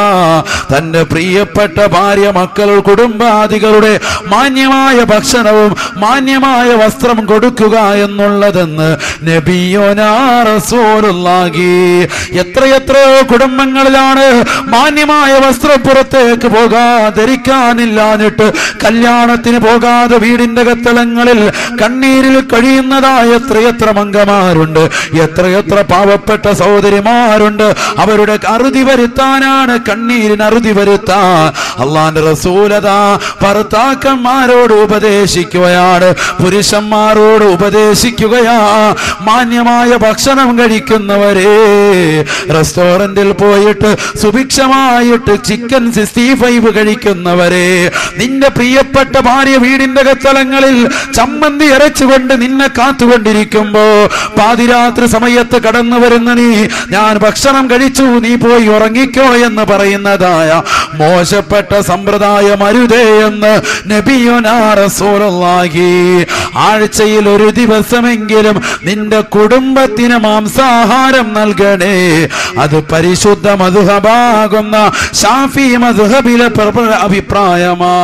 തന്റെ പ്രിയപ്പെട്ട ഭാര്യ മക്കൾ കുടുംബാദികളുടെ മാന്യമായ ഭക്ഷണവും മാന്യമായ വസ്ത്രം കൊടുക്കുക എന്നുള്ളതെന്ന് നബിയോനാ റസൂലുള്ളാഹി എത്രയെത്രയോ കുടുംബങ്ങളിലാണ് മാന്യമായ വസ്ത്രം പുറത്തേക്ക് പോകാതെ ധരിക്കാനില്ലാഞ്ഞിട്ട് കല്യാണത്തിന് പോകാതെ വീടിന്റെ കത്തളങ്ങളിൽ കണ്ണീരിൽ കഴിയുന്നതായ എത്രയെത്ര മംഗമാരുണ്ട് എത്രയെത്ര പാവപ്പെട്ട സഹോദരിമാരുണ്ട് അവരുടെ അറുതി വരുത്താനാണ് കണ്ണീരിന് അറുതി വരുത്താൻ അള്ളാന്റെ റസൂലത ഭർത്താക്കന്മാരോട് ഉപദേശിക്കുകയാണ് പുരുഷന്മാരോട് ഉപദേശിക്കുകയാ മാന്യമായ ഭക്ഷണം കഴിക്കുന്നവരെ റെസ്റ്റോറന്റിൽ പോയിട്ട് സുഭിക്ഷമായിട്ട് ചിക്കൻ സിക്സ്റ്റി ഫൈവ് കഴിക്കുന്നവരെ നിന്റെ പ്രിയപ്പെട്ട ഭാര്യ വീടിന്റെ കത്തലങ്ങളിൽ ചമ്മന്തി അരച്ചുകൊണ്ട് നിന്നെ കാത്തുകൊണ്ടിരിക്കുമ്പോ പാതിരാത്രി സമയത്ത് കടന്നു വരുന്ന നീ ഞാൻ ഭക്ഷണം കഴിച്ചു നീ പോയി ഉറങ്ങിക്കോ എന്ന് പറയുന്നതായ മോശപ്പെട്ട സമ്പ്രദായം അരുതേ എന്ന് നബിയുനാ റസൂലുള്ളാഹി ആഴ്ചയിൽ ഒരു ദിവസമെങ്കിലും നിന്റെ കുടുംബത്തിന് മാംസാഹാരം നൽകണേ അത് പരിശുദ്ധ മധുഹബാകുന്ന ഷാഫി മധുഹബിലെ പ്രബല അഭിപ്രായമാ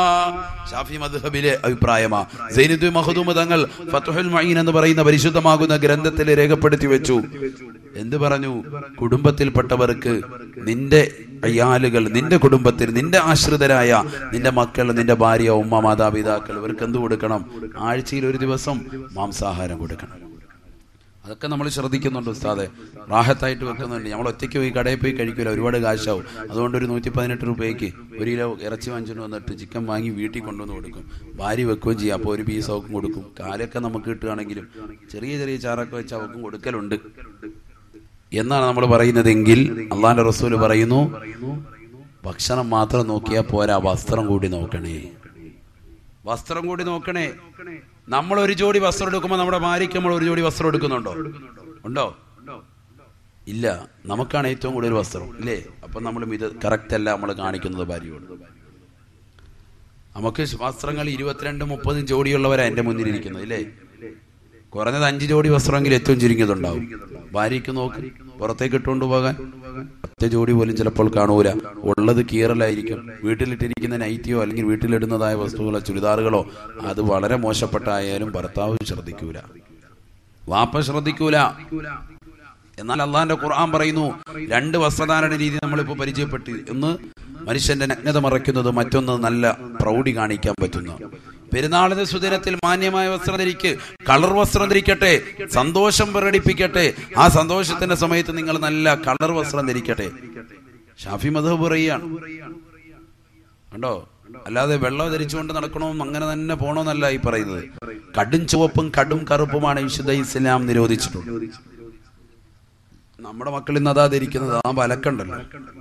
ഷാഫി മദ്ഹബിലെ അഭിപ്രായമാ സൈനുദ്ദീ മഹദൂമ് തങ്ങൾ ഫത്തുഹുൽ മഈൻ എന്ന് പറയുന്ന പരിശുദ്ധമാകുന്ന ഗ്രന്ഥത്തിൽ രേഖപ്പെടുത്തി വെച്ചു എന്ത് പറഞ്ഞു കുടുംബത്തിൽപ്പെട്ടവർക്ക് നിന്റെ അയാളുകൾ നിന്റെ കുടുംബത്തിൽ നിന്റെ ആശ്രിതരായ നിന്റെ മക്കൾ നിന്റെ ഭാര്യ ഉമ്മ മാതാപിതാക്കൾ ഇവർക്ക് എന്ത് കൊടുക്കണം ആഴ്ചയിൽ ഒരു ദിവസം മാംസാഹാരം കൊടുക്കണം അതൊക്കെ നമ്മൾ ശ്രദ്ധിക്കുന്നുണ്ട് ഉസ്താദെ റാഹത്തായിട്ട് വെക്കുന്നുണ്ട് നമ്മൾ ഒറ്റയ്ക്ക് പോയി കടയിൽ പോയി കഴിക്കില്ല ഒരുപാട് കാശാവും അതുകൊണ്ട് ഒരു നൂറ്റി പതിനെട്ട് രൂപയ്ക്ക് ഒരു കിലോ ഇറച്ചി വാങ്ങിച്ചുകൊണ്ട് വന്നിട്ട് ചിക്കൻ വാങ്ങി വീട്ടിൽ കൊണ്ടുവന്ന് കൊടുക്കും ഭാര്യ വെക്കുകയും ചെയ്യും അപ്പോൾ ഒരു പീസ് അവക്കും കൊടുക്കും കാലൊക്കെ നമുക്ക് കിട്ടുകയാണെങ്കിലും ചെറിയ ചെറിയ ചാറൊക്കെ വെച്ച് അവക്കും കൊടുക്കലുണ്ട് എന്നാണ് നമ്മൾ പറയുന്നതെങ്കിൽ അള്ളാന്റെ റസൂല് പറയുന്നു ഭക്ഷണം മാത്രം നോക്കിയാൽ പോരാ വസ്ത്രം കൂടി നോക്കണേ വസ്ത്രം കൂടി നോക്കണേ നമ്മൾ ഒരു ജോഡി വസ്ത്രം എടുക്കുമ്പോൾ നമ്മുടെ ഭാര്യയ്ക്ക് നമ്മൾ ഒരു ജോഡി വസ്ത്രം എടുക്കുന്നുണ്ടോ ഉണ്ടോ ഇല്ല നമുക്കാണ് ഏറ്റവും കൂടുതൽ വസ്ത്രം ഇല്ലേ അപ്പൊ നമ്മളും ഇത് കറക്റ്റ് അല്ല നമ്മൾ കാണിക്കുന്നത് ഭാര്യയോട് നമുക്ക് വസ്ത്രങ്ങൾ ഇരുപത്തിരണ്ട് മുപ്പതും ജോഡിയുള്ളവരാ എന്റെ മുന്നിൽ ഇരിക്കുന്നത് ഇല്ലേ കുറഞ്ഞത് അഞ്ച് ജോഡി വസ്ത്രമെങ്കിലും ഏറ്റവും ചുരുങ്ങിയതുണ്ടാവും ഭാര്യയ്ക്ക് നോക്ക് പുറത്തേക്ക് ഇട്ടുകൊണ്ട് പോകാൻ ഒറ്റ ജോഡി പോലും ചിലപ്പോൾ കാണൂല ഉള്ളത് കീറലായിരിക്കും വീട്ടിലിട്ടിരിക്കുന്ന നൈറ്റിയോ അല്ലെങ്കിൽ വീട്ടിലിടുന്നതായ വസ്തുക്കളോ ചുരിദാറുകളോ അത് വളരെ മോശപ്പെട്ടായാലും ഭർത്താവ് ശ്രദ്ധിക്കൂല വാപ്പ ശ്രദ്ധിക്കൂല എന്നാൽ അള്ളാന്റെ ഖുർആൻ പറയുന്നു രണ്ട് വസ്ത്രധാരണ രീതി നമ്മളിപ്പോൾ പരിചയപ്പെട്ടു ഒന്ന് മനുഷ്യന്റെ നഗ്നത മറയ്ക്കുന്നത് മറ്റൊന്ന് നല്ല പ്രൗഢി കാണിക്കാൻ പറ്റുന്നു പെരുന്നാളിന് സുദിനത്തിൽ മാന്യമായ വസ്ത്രം ധരിക്ക് കളർ വസ്ത്രം ധരിക്കട്ടെ സന്തോഷം പ്രകടിപ്പിക്കട്ടെ ആ സന്തോഷത്തിന്റെ സമയത്ത് നിങ്ങൾ നല്ല കളർ വസ്ത്രം ധരിക്കട്ടെ ഷാഫി മധു പറയുകയാണ് കണ്ടോ അല്ലാതെ വെള്ളം ധരിച്ചുകൊണ്ട് നടക്കണമെന്നും അങ്ങനെ തന്നെ പോണമെന്നല്ല ഈ പറയുന്നത് കടും ചുവപ്പും കടും കറുപ്പുമാണ് വിശുദ്ധ ഇസ്ലാം നിരോധിച്ചിട്ടുള്ളത് നമ്മുടെ മക്കൾ ഇന്ന് അതാ ധരിക്കുന്നത് ആ വലക്കണ്ടല്ലോ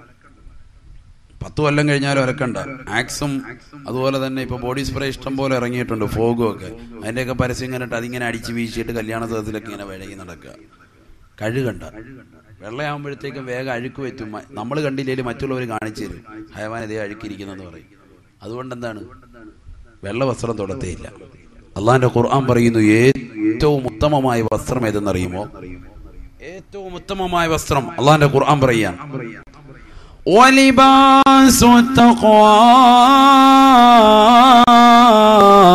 പത്ത് കൊല്ലം കഴിഞ്ഞാലും ഒലക്കണ്ട ആക്സും അതുപോലെ തന്നെ ഇപ്പൊ ബോഡി സ്പ്രേ ഇഷ്ടം പോലെ ഇറങ്ങിയിട്ടുണ്ട് ഫോഗും ഒക്കെ അതിന്റെയൊക്കെ പരസ്യം കണ്ടിട്ട് അതിങ്ങനെ അടിച്ച് വീശിയിട്ട് കല്യാണ സദസ്സിലൊക്കെ ഇങ്ങനെ വിലകി നടക്കുക കഴുകണ്ട വെള്ളയാകുമ്പോഴത്തേക്കും വേഗം അഴുക്ക് പറ്റും നമ്മൾ കണ്ടില്ലെങ്കിൽ മറ്റുള്ളവർ കാണിച്ചു തരും ഹയവാൻ ഇതേ അഴുക്കിയിരിക്കുന്നെന്ന് പറയും അതുകൊണ്ട് എന്താണ് വെള്ള വസ്ത്രം തൊടത്തേയില്ല അള്ളാന്റെ ഖുർആൻ പറയുന്നു ഏറ്റവും ഉത്തമമായ വസ്ത്രം ഏതെന്നറിയുമോ ഏറ്റവും ഉത്തമമായ വസ്ത്രം അള്ളാന്റെ ഖുർആൻ പറയാൻ ولباس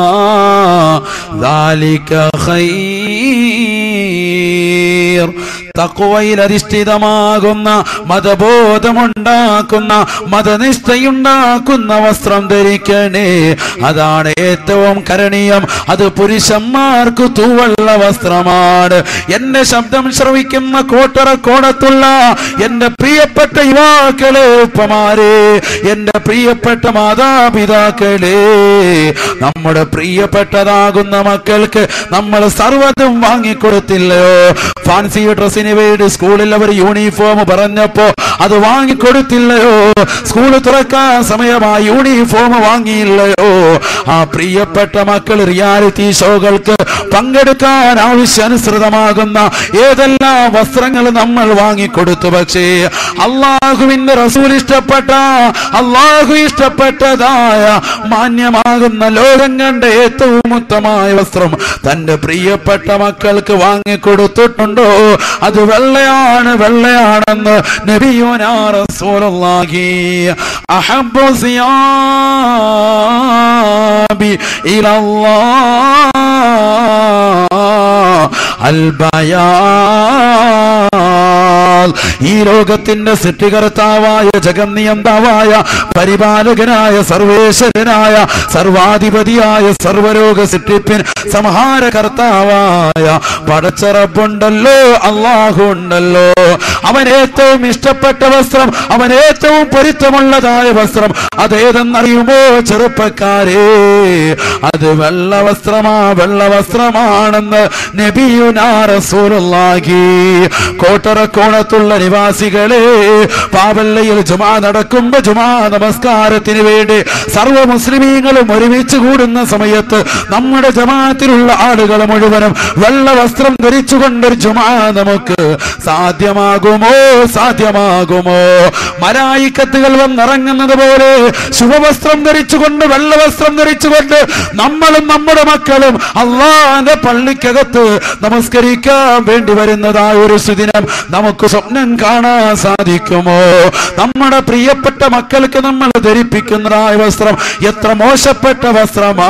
التقوى ذلك خير തക്കുവയിൽ അധിഷ്ഠിതമാകുന്ന മതബോധമുണ്ടാക്കുന്ന മതനിഷ്ഠയുണ്ടാക്കുന്ന വസ്ത്രം ധരിക്കണേ അതാണ് ഏറ്റവും കരണീയം അത് പുരുഷന്മാർക്ക് തൂവള്ള വസ്ത്രമാണ് എന്റെ ശബ്ദം ശ്രവിക്കുന്ന കോട്ടറ കോണത്തുള്ള എന്റെ പ്രിയപ്പെട്ട യുവാക്കളെ ഉപ്പമാരെ എന്റെ പ്രിയപ്പെട്ട മാതാപിതാക്കളെ നമ്മുടെ പ്രിയപ്പെട്ടതാകുന്ന മക്കൾക്ക് നമ്മൾ സർവ്വതും വാങ്ങിക്കൊടുത്തില്ലയോ ഫാൻസി ഡ്രസ്സിന് വേണ്ടി സ്കൂളിൽ അവർ യൂണിഫോം പറഞ്ഞപ്പോ അത് വാങ്ങിക്കൊടുത്തില്ലയോ സ്കൂൾ തുറക്കാൻ സമയമായി യൂണിഫോം വാങ്ങിയില്ലയോ ആ പ്രിയപ്പെട്ട മക്കൾ റിയാലിറ്റി ഷോകൾക്ക് പങ്കെടുക്കാൻ ആവശ്യാനുസൃതമാകുന്ന ഏതെല്ലാം വസ്ത്രങ്ങൾ നമ്മൾ വാങ്ങിക്കൊടുത്തു പക്ഷേ അള്ളാഹുവിന്റെ റസൂൽ ഇഷ്ടപ്പെട്ട അള്ളാഹു ഇഷ്ടപ്പെട്ടതായ മാന്യമാകുന്ന ലോകം കണ്ട ഏറ്റവും ഉത്തമമായ വസ്ത്രം തന്റെ പ്രിയപ്പെട്ട മക്കൾക്ക് വാങ്ങിക്കൊടുത്തിട്ടുണ്ടോ അത് വെള്ളയാണ് വെള്ളയാണെന്ന് നബിയോനാ റസൂലുള്ളാഹി അഹബ്ബു സിയാബി ഇലല്ലാഹ് അൽ ബയാൽ ഈ ലോകത്തിന്റെ സൃഷ്ടികർത്താവായ ജഗന്നിയന്താവായ പരിപാലകനായ സർവേശ്വരനായ സർവാധിപതിയായ സർവരോഗ സൃഷ്ടിപ്പിൻ സംഹാരകർത്താവായ പടച്ചറപ്പുണ്ടല്ലോ അള്ളാഹു ഉണ്ടല്ലോ അവൻ ഏറ്റവും ഇഷ്ടപ്പെട്ട വസ്ത്രം അവൻ ഏറ്റവും പൊരുത്തമുള്ളതായ വസ്ത്രം അതേതെന്നറിയുമോ ചെറുപ്പക്കാരെ അത് വെള്ള വസ്ത്രമാ വെള്ള വസ്ത്രമാണെന്ന് നബിയുനാ റസൂലുള്ളാഹി കോട്ടറക്കോണത്തുള്ള നിവാസികളെ പാവല്ലയിൽ ജുമാ നടക്കുമ്പോ ജുമാ നമസ്കാരത്തിന് വേണ്ടി സർവ്വ മുസ്ലിമീങ്ങളും ഒരുമിച്ച് കൂടുന്ന സമയത്ത് നമ്മുടെ ജമാഅത്തിലുള്ള ആളുകൾ മുഴുവനും വെള്ള വസ്ത്രം ധരിച്ചുകൊണ്ടൊരു ജുമാ നമുക്ക് സാധ്യമാകുമോ സാധ്യമാകുമോ മലായിക്കത്തുകൾ വന്നിറങ്ങുന്നത് പോലെ ശുഭവസ്ത്രം ധരിച്ചുകൊണ്ട് വെള്ള വസ്ത്രം ധരിച്ചുകൊണ്ട് നമ്മളും നമ്മുടെ മക്കളും അള്ളാന്റെ പള്ളിക്കകത്ത് നമസ്കരിക്കാൻ വേണ്ടി വരുന്നതായ ഒരു സുദിനം നമുക്ക് സ്വപ്നം കാണാൻ സാധിക്കുമോ നമ്മുടെ പ്രിയപ്പെട്ട മക്കൾക്ക് നമ്മൾ ധരിപ്പിക്കുന്നതായ വസ്ത്രം എത്ര മോശപ്പെട്ട വസ്ത്രമാ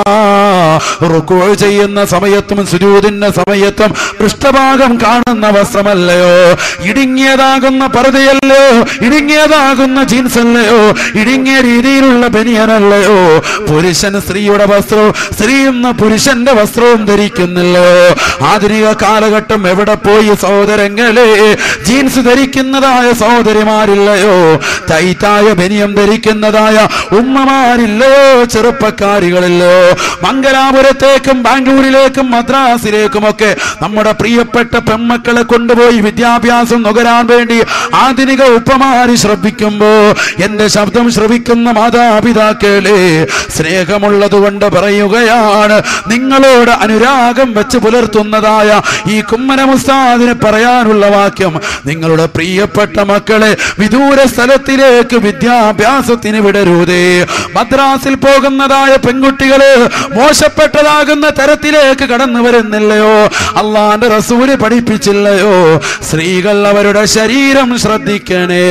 റുക്കു ചെയ്യുന്ന സമയത്തും സുജൂതിന്റെ സമയത്തും പൃഷ്ഠഭാഗം കാണുന്ന വസ്ത്രമല്ലയോ ഇടുങ്ങിയതാകുന്ന പർദ്ദയല്ലയോ ഇടുങ്ങിയതാകുന്ന ജീൻസ് അല്ലയോ ഇടുങ്ങിയ രീതിയിലുള്ള ബനിയനല്ലയോ പുരുഷൻ സ്ത്രീയുടെ വസ്ത്രവും സ്ത്രീ എന്ന പുരുഷന്റെ വസ്ത്രവും ധരിക്കുന്നില്ലോ ആധുനിക കാലഘട്ടം എവിടെ പോയി സഹോദരങ്ങളെ ജീൻസ് ധരിക്കുന്നതായ സഹോദരിമാരില്ലയോ ടൈറ്റായ ബനിയം ധരിക്കുന്നതായ ഉമ്മമാരില്ലയോ ചെറുപ്പക്കാരികളില്ലയോ മംഗലാപുരത്തേക്കും ബാംഗ്ലൂരിലേക്കും മദ്രാസിലേക്കും ഒക്കെ നമ്മുടെ പ്രിയപ്പെട്ട പെൺമക്കളെ കൊണ്ടുപോയി വിദ്യാഭ്യാസം നുകരാൻ വേണ്ടി ആധുനിക ഉപ്പമാരി ശ്രദ്ധിക്കുമ്പോ എന്റെ ശബ്ദം ശ്രവിക്കുന്ന മാതാപിതാക്കളെ സ്നേഹമുള്ളത് കൊണ്ട് പറയുകയാണ് നിങ്ങളോട് അനുരാഗം വെച്ച് പുലർത്തുന്നതായ ഈ കുമ്മന മുസ്താദിന് പറയാനുള്ള വാക്യം നിങ്ങളുടെ പ്രിയപ്പെട്ട മക്കളെ വിദൂര സ്ഥലത്തിലേക്ക് വിദ്യാഭ്യാസത്തിന് വിടരുതേ മദ്രാസിൽ പോകുന്നതായ പെൺകുട്ടികള് മോശപ്പെട്ടതാകുന്ന തരത്തിലേക്ക് കടന്നു വരുന്നില്ലയോ അള്ളാന്റെ റസൂല് പഠിപ്പിച്ചില്ലയോ സ്ത്രീകൾ അവരുടെ ശരീരം ശ്രദ്ധിക്കണേ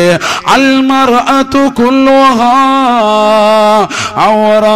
അൽമറഅതു കുല്ലുഹാ ഔറാ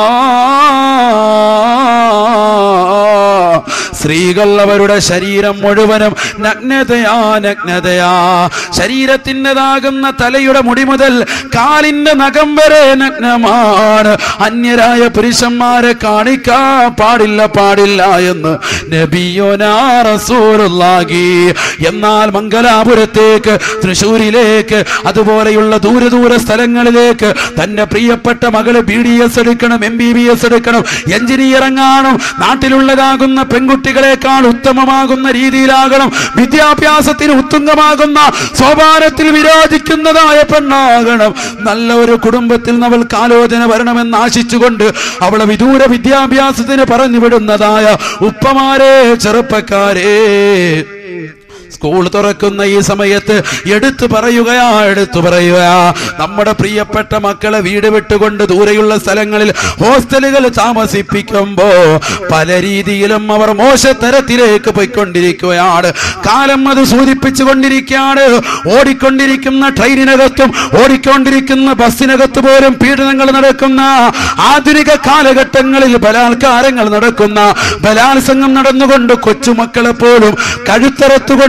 സ്ത്രീകൾ അവരുടെ ശരീരം മുഴുവനും നഗ്നതയാ നഗ്നതയാ ശരീരത്തിൻ്റെതാകുന്ന തലയുടെ മുടി മുതൽ കാലിന്റെ നഖം വരെ നഗ്നമാണ് അന്യരായ പുരുഷന്മാരെ കാണിക്കാൻ പാടില്ല പാടില്ല എന്ന് നബിയോനാ റസൂലുള്ളാഹി എന്നാൽ മംഗലാപുരത്തേക്ക് തൃശ്ശൂരിലേക്ക് അതുപോലെയുള്ള ദൂര ദൂര സ്ഥലങ്ങളിലേക്ക് തന്റെ പ്രിയപ്പെട്ട മകള് ബി ഡി എസ് എടുക്കണം എം ബി ബി എസ് എടുക്കണം എഞ്ചിനീയർ എങ്ങാനും നാട്ടിലുള്ളതാകുന്ന പെൺകുട്ടികളെക്കാൾ ഉത്തമമാകുന്ന രീതിയിലാകണം വിദ്യാഭ്യാസത്തിന് ഉത്തുംഗമാകുന്ന സോപാനത്തിൽ വിരാജിക്കുന്നതായ പെണ്ണാകണം നല്ല ഒരു കുടുംബത്തിൽ നിന്ന് അവൾക്ക് ആലോചന വരണമെന്ന് ആശിച്ചുകൊണ്ട് അവളെ വിദൂര വിദ്യാഭ്യാസത്തിന് പറഞ്ഞു വിടുന്നതായ ഉപ്പമാരെ ചെറുപ്പക്കാരെ സ്കൂൾ തുറക്കുന്ന ഈ സമയത്ത് എടുത്തു പറയുകയാ എടുത്തു പറയുകയാ നമ്മുടെ പ്രിയപ്പെട്ട മക്കളെ വീട് വിട്ടുകൊണ്ട് ദൂരെയുള്ള സ്ഥലങ്ങളിൽ ഹോസ്റ്റലുകൾ താമസിപ്പിക്കുമ്പോ പല രീതിയിലും അവർ മോശത്തരത്തിലേക്ക് പോയിക്കൊണ്ടിരിക്കുകയാണ് കാലം അത് സൂചിപ്പിച്ചു കൊണ്ടിരിക്കുകയാണ് ഓടിക്കൊണ്ടിരിക്കുന്ന ട്രെയിനിനകത്തും ഓടിക്കൊണ്ടിരിക്കുന്ന ബസ്സിനകത്ത് പോലും പീഡനങ്ങൾ നടക്കുന്ന ആധുനിക കാലഘട്ടങ്ങളിൽ ബലാത്കാരങ്ങൾ നടക്കുന്ന ബലാത്സംഗം നടന്നുകൊണ്ട് കൊച്ചുമക്കളെ പോലും കഴുത്തറത്തുകൊണ്ട്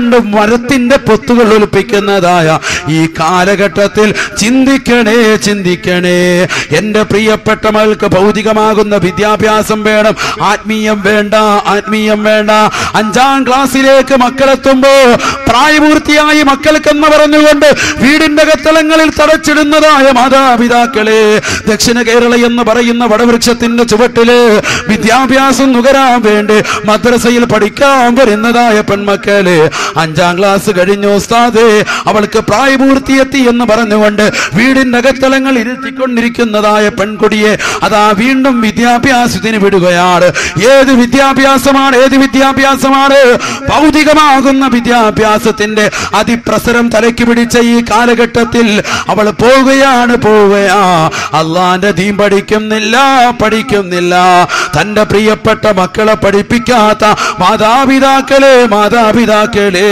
കൊണ്ട് മരത്തിന്റെ പൊത്തുകൾ ഒലിപ്പിക്കുന്നതായ ഈ കാലഘട്ടത്തിൽ ചിന്തിക്കണേ ചിന്തിക്കണേ എന്റെ പ്രിയപ്പെട്ട മകൾക്ക് ഭൗതികമാകുന്ന വിദ്യാഭ്യാസം വേണം ആത്മീയം വേണ്ട ആത്മീയം വേണ്ട അഞ്ചാം ക്ലാസ്സിലേക്ക് മക്കളെത്തുമ്പോ പ്രായപൂർത്തിയായി മക്കൾക്കെന്ന് പറഞ്ഞുകൊണ്ട് വീടിന്റെ കത്തളങ്ങളിൽ തടച്ചിടുന്നതായ മാതാപിതാക്കളെ ദക്ഷിണ കേരള എന്ന് പറയുന്ന വടവൃക്ഷത്തിന്റെ ചുവട്ടില് വിദ്യാഭ്യാസം നുകരാൻ വേണ്ടി മദ്രസയിൽ പഠിക്കാൻ വരുന്നതായ പെൺമക്കളെ അഞ്ചാം ക്ലാസ് കഴിഞ്ഞു ഉസ്താദേ അവൾക്ക് പ്രായപൂർത്തിയെത്തി എന്ന് പറഞ്ഞുകൊണ്ട് വീടിന്റെ അകത്തളങ്ങൾ ഇരുത്തിക്കൊണ്ടിരിക്കുന്നതായ പെൺകുടിയെ അതാ വീണ്ടും വിദ്യാഭ്യാസത്തിന് വിടുകയാണ് ഏത് വിദ്യാഭ്യാസമാണ് ഏത് വിദ്യാഭ്യാസമാണ് ഭൗതികമാകുന്ന വിദ്യാഭ്യാസത്തിന്റെ അതിപ്രസരം തലയ്ക്ക് പിടിച്ച ഈ കാലഘട്ടത്തിൽ അവൾ പോവുകയാണ് പോവുകയാ അള്ളാന്റെ ദീൻ പഠിക്കുന്നില്ല പഠിക്കുന്നില്ല തന്റെ പ്രിയപ്പെട്ട മക്കളെ പഠിപ്പിക്കാത്ത മാതാപിതാക്കളെ മാതാപിതാക്കളെ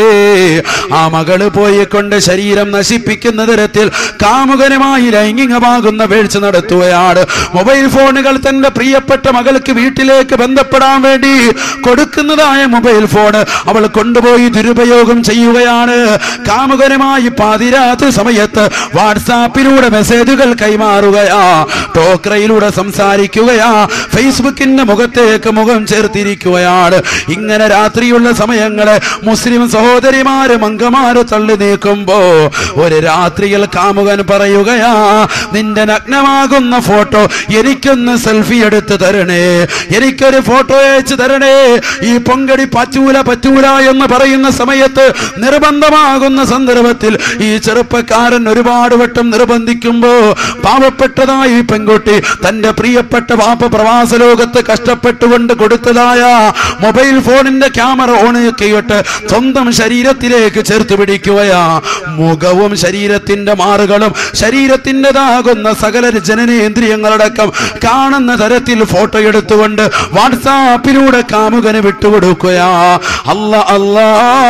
ആ മകള് പോയി കൊണ്ട് ശരീരം നശിപ്പിക്കുന്ന തരത്തിൽ കാമുകനുമായി ലൈംഗികമാകുന്ന വീഴ്ച നടത്തുകയാണ് മൊബൈൽ ഫോണുകൾ തന്റെ പ്രിയപ്പെട്ട മകൾക്ക് വീട്ടിലേക്ക് ബന്ധപ്പെടാൻ വേണ്ടി കൊടുക്കുന്നതായ മൊബൈൽ ഫോൺ അവൾ കൊണ്ടുപോയി ദുരുപയോഗം ചെയ്യുകയാണ് കാമുകനുമായി പാതിരാത്രി സമയത്ത് വാട്സാപ്പിലൂടെ മെസ്സേജുകൾ കൈമാറുകയാ ടോക്രയിലൂടെ സംസാരിക്കുകയാ ഫേസ്ബുക്കിന്റെ മുഖത്തേക്ക് മുഖം ചേർത്തിരിക്കുകയാണ് ഇങ്ങനെ രാത്രിയുള്ള സമയങ്ങളെ മുസ്ലിം സഹോദരിമാര് മങ്കമാര് തള്ളി നീക്കുമ്പോ ഒരു രാത്രിയിൽ കാമുകൻ പറയുകയാ നിന്റെ നഗ്നമാകുന്ന ഫോട്ടോ എനിക്കൊന്ന് സെൽഫി എടുത്ത് തരണേ എനിക്കൊരു ഫോട്ടോ അയച്ചു തരണേ ഈ പൊങ്കടി പറ്റൂല പറ്റൂല എന്ന് പറയുന്ന സമയത്ത് നിർബന്ധമാകുന്ന സന്ദർഭത്തിൽ ഈ ചെറുപ്പക്കാരൻ ഒരുപാട് വട്ടം നിർബന്ധിക്കുമ്പോ പാവപ്പെട്ടതായ ഈ പെൺകുട്ടി തന്റെ പ്രിയപ്പെട്ട വാപ്പ പ്രവാസ ലോകത്ത് കഷ്ടപ്പെട്ടുകൊണ്ട് കൊടുത്തതായ മൊബൈൽ ഫോണിന്റെ ക്യാമറ ഓൺ ചെയ്തിട്ട് സ്വന്തം ശരീരത്തിലേക്ക് ചേർത്ത് പിടിക്കുകയാ മുഖവും ശരീരത്തിന്റെ മാറുകളും ശരീരത്തിൻ്റെതാകുന്ന സകല ജനനേന്ദ്രിയങ്ങളടക്കം കാണുന്ന തരത്തിൽ ഫോട്ടോ എടുത്തുകൊണ്ട് വാട്സാപ്പിലൂടെ കാമുകന് വിട്ടുകൊടുക്കുകയാ അല്ല അല്ലാ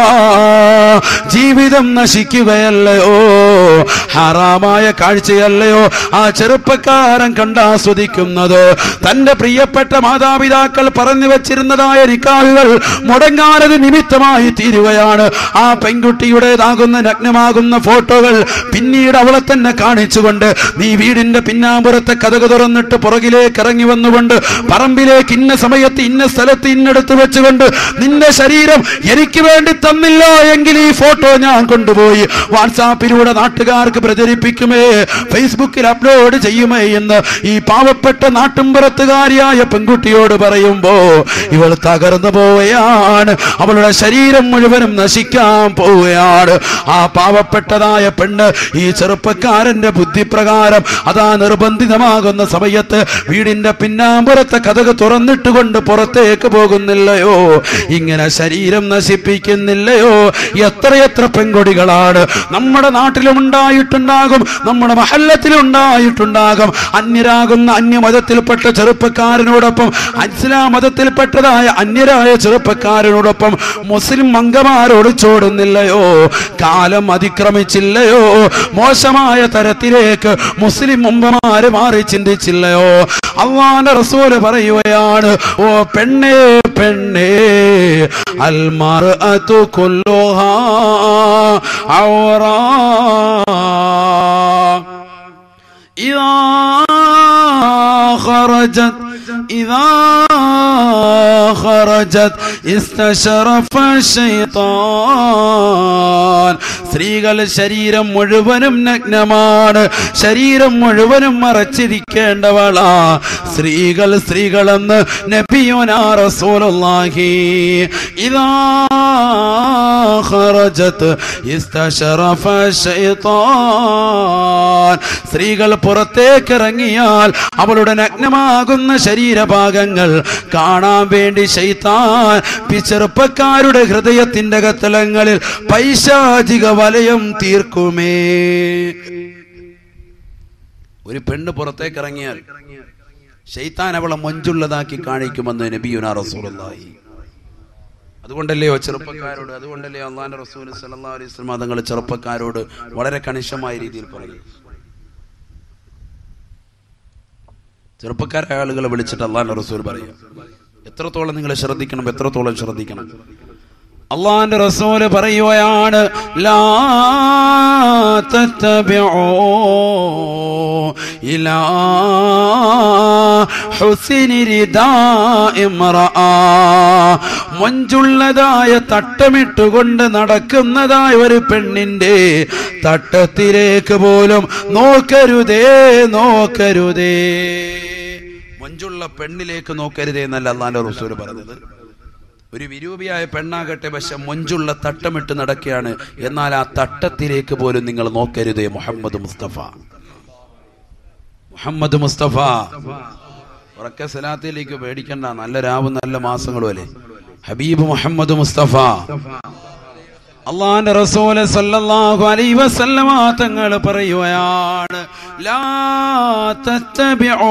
ജീവിതം നശിക്കുകയല്ലയോ ഹറാമായ കാഴ്ചയല്ലയോ ആ ചെറുപ്പക്കാരൻ കണ്ടാസ്വദിക്കുന്നത് തന്റെ പ്രിയപ്പെട്ട മാതാപിതാക്കൾ പറഞ്ഞു വെച്ചിരുന്നതായ നിക്കാഹുകൾ മുടങ്ങാനത് നിമിത്തമായി തീരുകയാണ് ആ പെൺകുട്ടിയുടേതാകുന്ന നഗ്നമാകുന്ന ഫോട്ടോകൾ പിന്നീട് അവളെ തന്നെ കാണിച്ചുകൊണ്ട് നീ വീടിന്റെ പിന്നാമ്പുറത്തെ കഥക് തുറന്നിട്ട് പുറകിലേക്ക് ഇറങ്ങി വന്നുകൊണ്ട് പറമ്പിലേക്ക് ഇന്ന സമയത്ത് ഇന്ന സ്ഥലത്ത് ഇന്നെടുത്ത് വെച്ചുകൊണ്ട് നിന്റെ ശരീരം എനിക്ക് വേണ്ടി തന്നില്ല എങ്കിൽ ഈ ഫോട്ടോ ഞാൻ കൊണ്ടുപോയി വാട്സാപ്പിലൂടെ നാട്ടുകാർക്ക് പ്രചരിപ്പിക്കുമേ ഫേസ്ബുക്കിൽ അപ്ലോഡ് ചെയ്യുമേ എന്ന് ഈ പാവപ്പെട്ട നാട്ടുംപുറത്തുകാരിയായ പെൺകുട്ടിയോട് പറയുമ്പോ ഇവൾ തകർന്നു പോവുകയാണ് അവളുടെ ശരീരം മുഴുവനും നശിക്കാൻ പോവുകയാണ് ആ പാവപ്പെട്ടതായ പെണ്ണ് ഈ ചെറുപ്പക്കാരന്റെ ബുദ്ധിപ്രകാരം അതാ നിർബന്ധിതമാകുന്ന സമയത്ത് വീടിന്റെ പിന്നാമ്പുറത്തെ കഥക് തുറന്നിട്ടുകൊണ്ട് പുറത്തേക്ക് പോകുന്നില്ലയോ ഇങ്ങനെ ശരീരം നശിപ്പിക്കുന്നില്ലയോ എത്രയെത്ര പെൺകൊടികളാണ് നമ്മുടെ നാട്ടിലും ഉണ്ടായിട്ടുണ്ടാകും നമ്മുടെ മഹല്ലത്തിലും ഉണ്ടായിട്ടുണ്ടാകും അന്യരാകുന്ന അന്യമതത്തിൽപ്പെട്ട ചെറുപ്പക്കാരനോടൊപ്പം ഇസ്ലാം മതത്തിൽപ്പെട്ടതായ അന്യരായ ചെറുപ്പക്കാരനോടൊപ്പം മുസ്ലിം അംഗമാരോട് ചോടുന്നില്ലയോ കാലം അതിക്രമിച്ചില്ലയോ മോശമായ തരത്തിലേക്ക് മുസ്ലിം മുമ്പമാര് മാറി ചിന്തിച്ചില്ലയോ അള്ളാന്റെ റസൂല് പറയുകയാണ് ഓ പെണ്ണേ പെണ്ണേ അൽമാർ അതു കൊല്ലുഹാ إذا خرجت إذا خرجت استشرف الشيطان സ്ത്രീകൾ ശരീരം മുഴുവനും നഗ്നമാണ് ശരീരം മുഴുവനും മറച്ചിരിക്കേണ്ടവളാ സ്ത്രീകൾ സ്ത്രീകളെന്ന് നബിയുനാ റസൂലുള്ളാഹി ഇദാ ഖറജത് ഇസ്തശറഫ ശൈത്താൻ സ്ത്രീകൾ പുറത്തേക്ക് ഇറങ്ങിയാൽ അവളുടെ നഗ്നമാകുന്ന ശരീരഭാഗങ്ങൾ കാണാൻ വേണ്ടി ശൈത്താൻ പി ചെറുപ്പക്കാരുടെ ഹൃദയത്തിന്റെ കത്തലങ്ങളിൽ പൈശാചിക വലയം തീർക്കുമേ ഒരു പെണ്ണ് പുറത്തേക്ക് ഇറങ്ങിയാൽ ശൈത്താൻ അവളെ മൊഞ്ചുള്ളതാക്കി കാണിക്കുമെന്ന് നബിയുനാ റസൂലുള്ളാഹി അതുകൊണ്ടല്ലയോ ചെറുപ്പക്കാരോട് അതുകൊണ്ടല്ലേ അള്ളാന്റെ റസൂൽ സല്ലല്ലാഹു അലൈഹി വസല്ലം തങ്ങൾ ചെറുപ്പക്കാരോട് വളരെ കണിശമായ രീതിയിൽ പറയും ചെറുപ്പക്കാരായ ആളുകളെ വിളിച്ചിട്ട് അള്ളാന്റെ റസൂൽ പറയും എത്രത്തോളം നിങ്ങൾ ശ്രദ്ധിക്കണം എത്രത്തോളം ശ്രദ്ധിക്കണം അള്ളാന്റെ റസൂല് പറയുകയാണ് ലാ തത്തബിഊ ഇലാ ഹുസ്നി റിദാഇ ഇംറഅ. മൊഞ്ചുള്ളതായ തട്ടമിട്ടുകൊണ്ട് നടക്കുന്നതായ ഒരു പെണ്ണിന്റെ തട്ടത്തിലേക്ക് പോലും നോക്കരുതേ നോക്കരുതേ മൊഞ്ചുള്ള പെണ്ണിലേക്ക് നോക്കരുതേ എന്നല്ല അള്ളാന്റെ റസൂല് പറഞ്ഞത് ഒരു വിരൂപിയായ പെണ്ണാകട്ടെ പക്ഷെ മൊഞ്ചുള്ള തട്ടമിട്ട് നടക്കുകയാണ് എന്നാൽ ആ തട്ടത്തിലേക്ക് പോലും നിങ്ങൾ നോക്കരുതേ മുഹമ്മദ് മുസ്തഫ മുഹമ്മദ് മുസ്തഫ ഉറക്കെ സലാത്തിലേക്ക് പേടിക്കണ്ട നല്ല രാവും നല്ല മാസങ്ങളും അല്ലേ ഹബീബ് മുഹമ്മദ് മുസ്തഫ അള്ളാന്റെ റസൂല് സല്ലല്ലാഹു അലൈഹി വസല്ലമ തങ്ങൾ പറയുകയാണ് ലാ തത്തബിഊ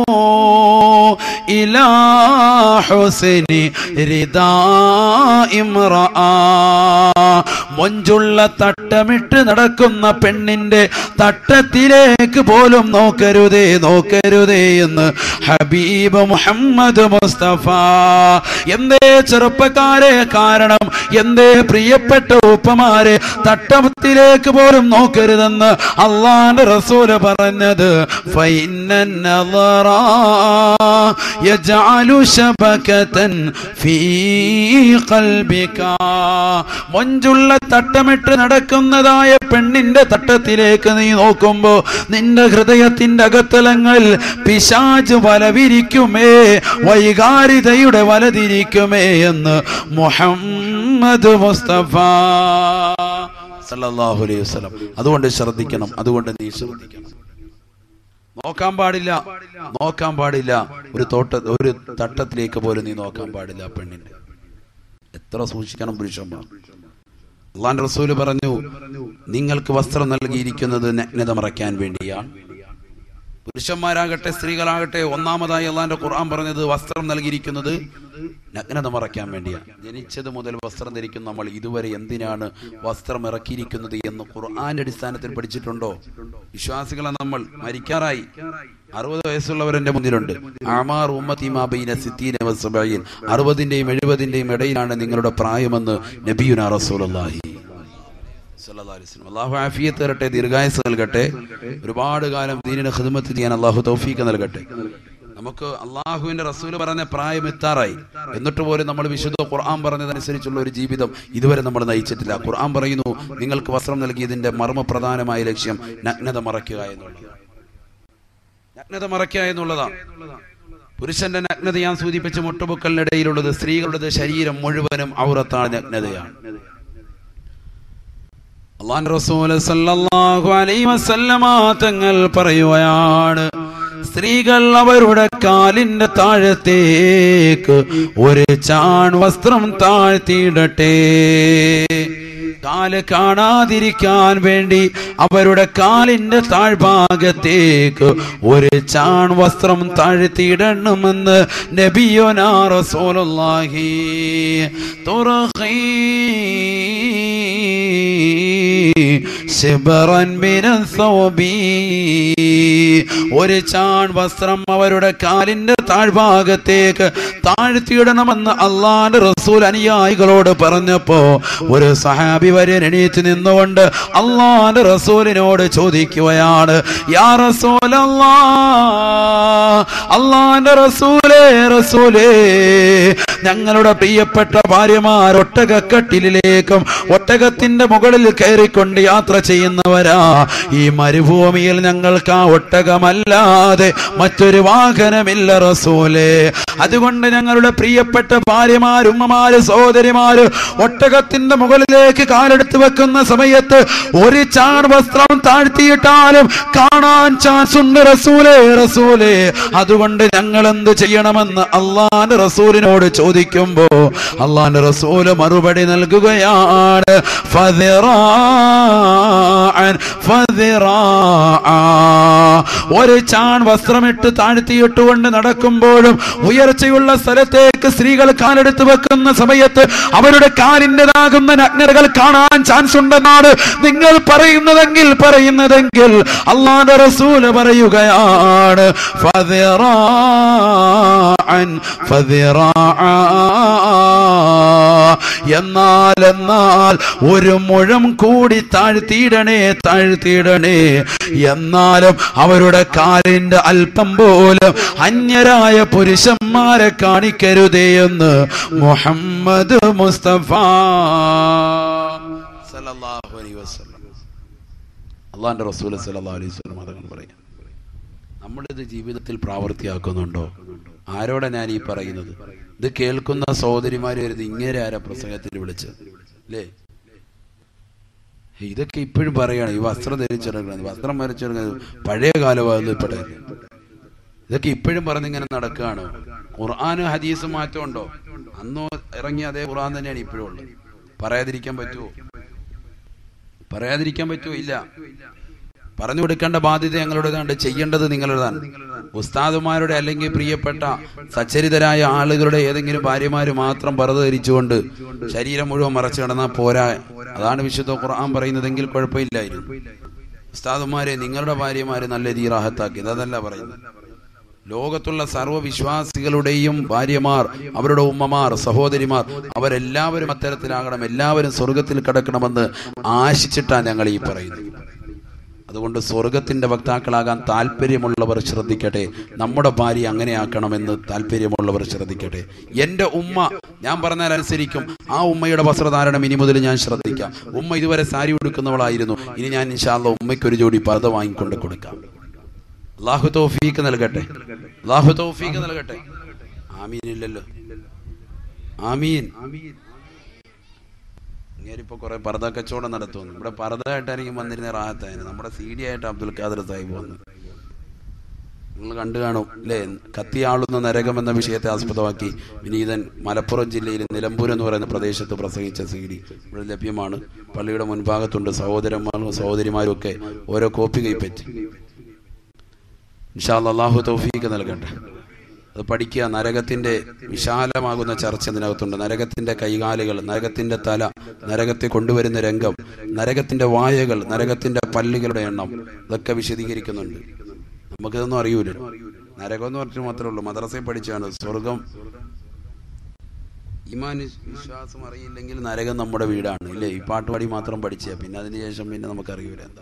ഇലാ ഹുസ്നി റിദാ ഇംറഅ മൊഞ്ചുള്ള തട്ടമിട്ട് നടക്കുന്ന പെണ്ണിന്റെ തട്ടത്തിലേക്ക് പോലും നോക്കരുതേ നോക്കരുതേ എന്ന് ഹബീബ് മുഹമ്മദ് മുസ്തഫ എന്തേ ചെറുപ്പക്കാരെ കാരണം എന്തേ പ്രിയപ്പെട്ട ഉപ്പമാരെ തട്ടത്തിലേക്ക് പോലും നോക്കരുതെന്ന് അള്ളാന്റെ റസൂല് പറഞ്ഞത് ഫൈനൻ നളറ യജഅലു ശബകതൻ ഫീ ഖൽബിക മൊഞ്ചുള്ള തട്ടമിട്ട് നടക്കുന്നതായ പെണ്ണിന്റെ തട്ടത്തിലേക്ക് നീ നോക്കുമ്പോ നിന്റെ ഹൃദയത്തിന്റെ അകത്തലങ്ങൾ പിശാജ് വലവിരിക്കുമേ വൈകാരിതയുടെ വലതിരിക്കുമേ എന്ന് മുഹമ്മദ് മുസ്തഫ സല്ലല്ലാഹു അലൈഹി വസല്ലം അതുകൊണ്ട് ശ്രദ്ധിക്കണം അതുകൊണ്ട് നീ ശ്രദ്ധിക്കണം നോക്കാൻ പാടില്ല നോക്കാൻ പാടില്ല ഒരു തോട്ട ഒരു തട്ടത്തിലേക്ക് പോലും നീ നോക്കാൻ പാടില്ല ആ പെണ്ണിന്റെ എത്ര സൂക്ഷിക്കണം പുരുഷന്മാർ അള്ളാൻ റസൂല് പറഞ്ഞു നിങ്ങൾക്ക് വസ്ത്രം നൽകിയിരിക്കുന്നത് നഗ്നത മറയ്ക്കാൻ വേണ്ടിയാണ് പുരുഷന്മാരാകട്ടെ സ്ത്രീകളാകട്ടെ ഒന്നാമതായി അള്ളാന്റെ ഖുർആൻ പറഞ്ഞത് വസ്ത്രം നൽകിയിരിക്കുന്നത് നഗ്നത മറയ്ക്കാൻ വേണ്ടിയാണ് ജനിച്ചത് മുതൽ വസ്ത്രം ധരിക്കുന്ന നമ്മൾ ഇതുവരെ എന്തിനാണ് വസ്ത്രം ഇറക്കിയിരിക്കുന്നത് എന്ന് ഖുർആന്റെ അടിസ്ഥാനത്തിൽ പഠിച്ചിട്ടുണ്ടോ വിശ്വാസികളെ നമ്മൾ മരിക്കാറായി അറുപത് വയസ്സുള്ളവരെന്റെ മുന്നിലുണ്ട് ആമാർ ഉമ്മത്തിമാബൈന സിത്തീന വസബീൻ അറുപതിന്റെയും എഴുപതിന്റെയും ഇടയിലാണ് നിങ്ങളുടെ പ്രായമെന്ന് നബിയുന റസൂലുള്ളാഹി സല്ലല്ലാഹു അലൈഹി വസല്ലം. അള്ളാഹു ആഫിയത്ത് തരട്ടെ ദീർഘായുസ് നൽകട്ടെ ഒരുപാട് കാലം ദീനിന് ഖിദ്മത്ത് ചെയ്യാൻ അള്ളാഹു തൗഫീക്ക് നൽകട്ടെ നമുക്ക് അള്ളാഹുവിന്റെ റസൂല് പറഞ്ഞ പ്രായം എത്താറായി എന്നിട്ട് പോലും നമ്മൾ വിശുദ്ധ ഖുർആൻ പറഞ്ഞതനുസരിച്ചുള്ള ഒരു ജീവിതം ഇതുവരെ നമ്മൾ നയിച്ചിട്ടില്ല ഖുർആൻ പറയുന്നു നിങ്ങൾക്ക് വസ്ത്രം നൽകിയതിന്റെ മർമ്മപ്രധാനമായ ലക്ഷ്യം നഗ്നത മറയ്ക്കുക എന്നുള്ളത് നഗ്നത മറയ്ക്കുക എന്നുള്ളതാണ് പുരുഷന്റെ നഗ്നത ഞാൻ സൂചിപ്പിച്ച മുട്ടുപൊക്കലിനിടയിലുള്ളത് സ്ത്രീകളുടെ ശരീരം മുഴുവനും ഔറത്താണ് നഗ്നതയാണ് അള്ളാൻ റസൂൽ സല്ലല്ലാഹു അലൈഹി വസല്ലമ തങ്ങൾ പറയുകയാണ് സ്ത്രീകൾ അവരുടെ കാലിന്റെ താഴത്തേക്ക് ഒരു ചാൺ വസ്ത്രം താഴ്ത്തിയിടട്ടെ കാല് കാണാതിരിക്കാൻ വേണ്ടി അവരുടെ കാലിന്റെ താഴ്ഭാഗത്തേക്ക് ഒരു ചാൺ വസ്ത്രം താഴ്ത്തിയിടണമെന്ന് നബിയോനാ റസൂലുള്ളാഹി തുറഖീ ശിബറൻ മിനൻ സൗബി. ഒരു ചാൺ വസ്ത്രം അവരുടെ കാലിന്റെ താഴ്ഭാഗത്തേക്ക് താഴ്ത്തിയിടണമെന്ന് അള്ളാന്റെ റസൂൽ അനുയായികളോട് പറഞ്ഞപ്പോ ഒരു സഹാബി വരെ എണീറ്റ് നിന്നുകൊണ്ട് അള്ളാന്റെ റസൂലിനോട് ചോദിക്കുകയാണ് യാ റസൂൽ അള്ളാന്റെ റസൂലേ റസൂലേ ഞങ്ങളുടെ പ്രിയപ്പെട്ട ഭാര്യമാർ ഒട്ടകക്കട്ടിലേക്കും ഒട്ടകത്തിന്റെ മുകളിൽ കയറിക്കൊണ്ട് യാത്ര ചെയ്യുന്നവരാ ഈ മരുഭൂമിയിൽ ഞങ്ങൾക്ക് ആ ഒട്ടകമല്ലാതെ മറ്റൊരു വാഹനമില്ല റസൂലേ അതുകൊണ്ട് ഞങ്ങളുടെ പ്രിയപ്പെട്ട ഭാര്യമാര് ഉമ്മമാര് സഹോദരിമാര് ഒട്ടകത്തിന്റെ മുകളിലേക്ക് കാലെടുത്ത് വെക്കുന്ന സമയത്ത് ഒരു ചാൺ വസ്ത്രം താഴ്ത്തിയിട്ടാലും കാണാൻ ചാൻസ് ഉണ്ട് റസൂലേ റസൂലേ അതുകൊണ്ട് ഞങ്ങൾ എന്ത് ചെയ്യണമെന്ന് അള്ളാന്റെ റസൂലിനോട് ചോദിക്കുമ്പോ അള്ളാന്റെ റസൂല് മറുപടി നൽകുകയാണ് ഫദിറാഅൻ ഫദിറാഅ. ഒരു ചാൺ വസ്ത്രമിട്ട് താഴ്ത്തിയിട്ടുകൊണ്ട് നടക്കുമ്പോഴും ഉയർച്ചയുള്ള സ്ഥലത്തേക്ക് സ്ത്രീകൾ കാലെടുത്ത് വെക്കുന്ന സമയത്ത് അവരുടെ കാലിൻ്റെതാകുന്ന നഗ്നതകൾ കാണാൻ ചാൻസ് ഉണ്ടെന്നാണ് നിങ്ങൾ പറയുന്നതെങ്കിൽ പറയുന്നതെങ്കിൽ അള്ളാന്റെ റസൂല് പറയുകയാണ് ഫദിറാഅൻ ذراعا فذراعا എന്നാൽ എന്നാൽ ഒരു മുഴം കൂടി താഴ്ത്തിയിടണേ താഴ്ത്തിയിടണേ എന്നാലും അവരുടെ കാലിന്റെ അല്പം പോലും അന്യരായ പുരുഷന്മാരെ കാണിക്കരുതേ എന്ന് മുഹമ്മദ് മുസ്തഫ സല്ലല്ലാഹു അലൈഹി വസല്ലം അള്ളാന്റെ റസൂൽ സല്ലല്ലാഹു അലൈഹി വസല്ലം അതങ്ങൾ പറയാം നമ്മളിത് ജീവിതത്തിൽ പ്രാവർത്തിയാക്കുന്നുണ്ടോ ആരോടാ ഞാൻ ഈ പറയുന്നത് ഇത് കേൾക്കുന്ന സഹോദരിമാര് വരുന്നത് ഇങ്ങനെ ആരാ പ്രസംഗത്തിൽ വിളിച്ച് അല്ലേ ഇതൊക്കെ ഇപ്പോഴും പറയാണ് ഈ വസ്ത്രം ധരിച്ചെടുക്കുന്നത് വസ്ത്രം വരച്ചെടുക്കുന്നത് പഴയ കാലമാകുന്നു ഇപ്പോഴേ ഇതൊക്കെ ഇപ്പോഴും പറഞ്ഞിങ്ങനെ നടക്കുകയാണ് ഖുർആാനും ഹദീസും മാറ്റമുണ്ടോ അന്നോ ഇറങ്ങിയ അതേ ഖുർആൻ തന്നെയാണ് ഇപ്പോഴും ഉള്ളത് പറയാതിരിക്കാൻ പറ്റുമോ പറയാതിരിക്കാൻ പറ്റുമോ ഇല്ല പറഞ്ഞു കൊടുക്കേണ്ട ബാധ്യത ഞങ്ങളുടേതാണ് ചെയ്യേണ്ടത് നിങ്ങളുടേതാണ് ഉസ്താദുമാരുടെ അല്ലെങ്കിൽ പ്രിയപ്പെട്ട സച്ചരിതരായ ആളുകളുടെ ഏതെങ്കിലും ഭാര്യമാര് മാത്രം പറത് ധരിച്ചുകൊണ്ട് ശരീരം മുഴുവൻ മറച്ചു കിടന്നാൽ പോരാ അതാണ് വിശുദ്ധ ഖുർആൻ പറയുന്നതെങ്കിൽ കുഴപ്പമില്ലായിരുന്നു ഉസ്താദുമാരെ നിങ്ങളുടെ ഭാര്യമാര് നല്ല രീതി റാഹത്താക്കിയത് അതല്ല പറയുന്നത് ലോകത്തുള്ള സർവ്വവിശ്വാസികളുടെയും ഭാര്യമാർ അവരുടെ ഉമ്മമാർ സഹോദരിമാർ അവരെല്ലാവരും അത്തരത്തിലാകണം എല്ലാവരും സ്വർഗത്തിൽ കിടക്കണമെന്ന് ആശിച്ചിട്ടാണ് ഞങ്ങൾ ഈ പറയുന്നത് അതുകൊണ്ട് സ്വർഗത്തിന്റെ വക്താക്കളാകാൻ താല്പര്യമുള്ളവർ ശ്രദ്ധിക്കട്ടെ നമ്മുടെ ഭാര്യ അങ്ങനെ ആക്കണമെന്ന് താല്പര്യമുള്ളവർ ശ്രദ്ധിക്കട്ടെ എന്റെ ഉമ്മ ഞാൻ പറഞ്ഞാൽ അനുസരിക്കും ആ ഉമ്മയുടെ വസ്ത്രധാരണം ഇനി മുതൽ ഞാൻ ശ്രദ്ധിക്കാം ഉമ്മ ഇതുവരെ സാരി ഉടുക്കുന്നവളായിരുന്നു ഇനി ഞാൻ ഇൻഷാല്ല ഉമ്മയ്ക്ക് ഒരു ജോഡി പർദ്ദ വാങ്ങിക്കൊണ്ട് കൊടുക്കാം അള്ളാഹു തൗഫീക്ക് നൽകട്ടെ അള്ളാഹു തൗഫീക്ക് നൽകട്ടെ ആമീൻ ഇല്ലല്ലോ ആമീൻ ഇങ്ങേരിപ്പോ കുറെ പർദ്ദ കച്ചവടം നടത്തുന്നു ഇവിടെ പർദ്ദയായിട്ടായിരിക്കും വന്നിരുന്ന റാഹത്തായിരുന്നു നമ്മുടെ സി ഡി ആയിട്ട് അബ്ദുൽ ഖാദർ സാഹിബ് വന്നു നിങ്ങൾ കണ്ടു കാണും അല്ലേ കത്തിയാളുന്ന നരകം എന്ന വിഷയത്തെ ആസ്പദമാക്കി വിനീതൻ മലപ്പുറം ജില്ലയിൽ നിലമ്പൂർ എന്ന് പറയുന്ന പ്രദേശത്ത് പ്രസംഗിച്ച സി ഡി ഇവിടെ ലഭ്യമാണ് പള്ളിയുടെ മുൻഭാഗത്തുണ്ട് സഹോദരന്മാരും സഹോദരിമാരും ഒക്കെ ഓരോ കോപ്പി കൈപ്പറ്റി ഇൻഷാല്ല അള്ളാഹു തൗഫീക്ക് നൽകട്ടെ അത് പഠിക്കുക നരകത്തിന്റെ വിശാലമാകുന്ന ചർച്ച ഇതിനകത്തുണ്ട് നരകത്തിന്റെ കൈകാലുകൾ നരകത്തിന്റെ തല നരകത്തെ കൊണ്ടുവരുന്ന രംഗം നരകത്തിന്റെ വായകൾ നരകത്തിന്റെ പല്ലുകളുടെ എണ്ണം ഇതൊക്കെ വിശദീകരിക്കുന്നുണ്ട് നമുക്കിതൊന്നും അറിയൂല നരകം എന്ന് പറഞ്ഞിട്ട് മാത്രമേ ഉള്ളൂ മദ്രസയിൽ പഠിച്ചാണ് സ്വർഗം ഇമാൻ വിശ്വാസം അറിയില്ലെങ്കിൽ നരകം നമ്മുടെ വീടാണ് ഇല്ലേ ഈ പാട്ടുപാടി മാത്രം പഠിച്ചാ പിന്നെ അതിനുശേഷം പിന്നെ നമുക്കറിയൂല എന്താ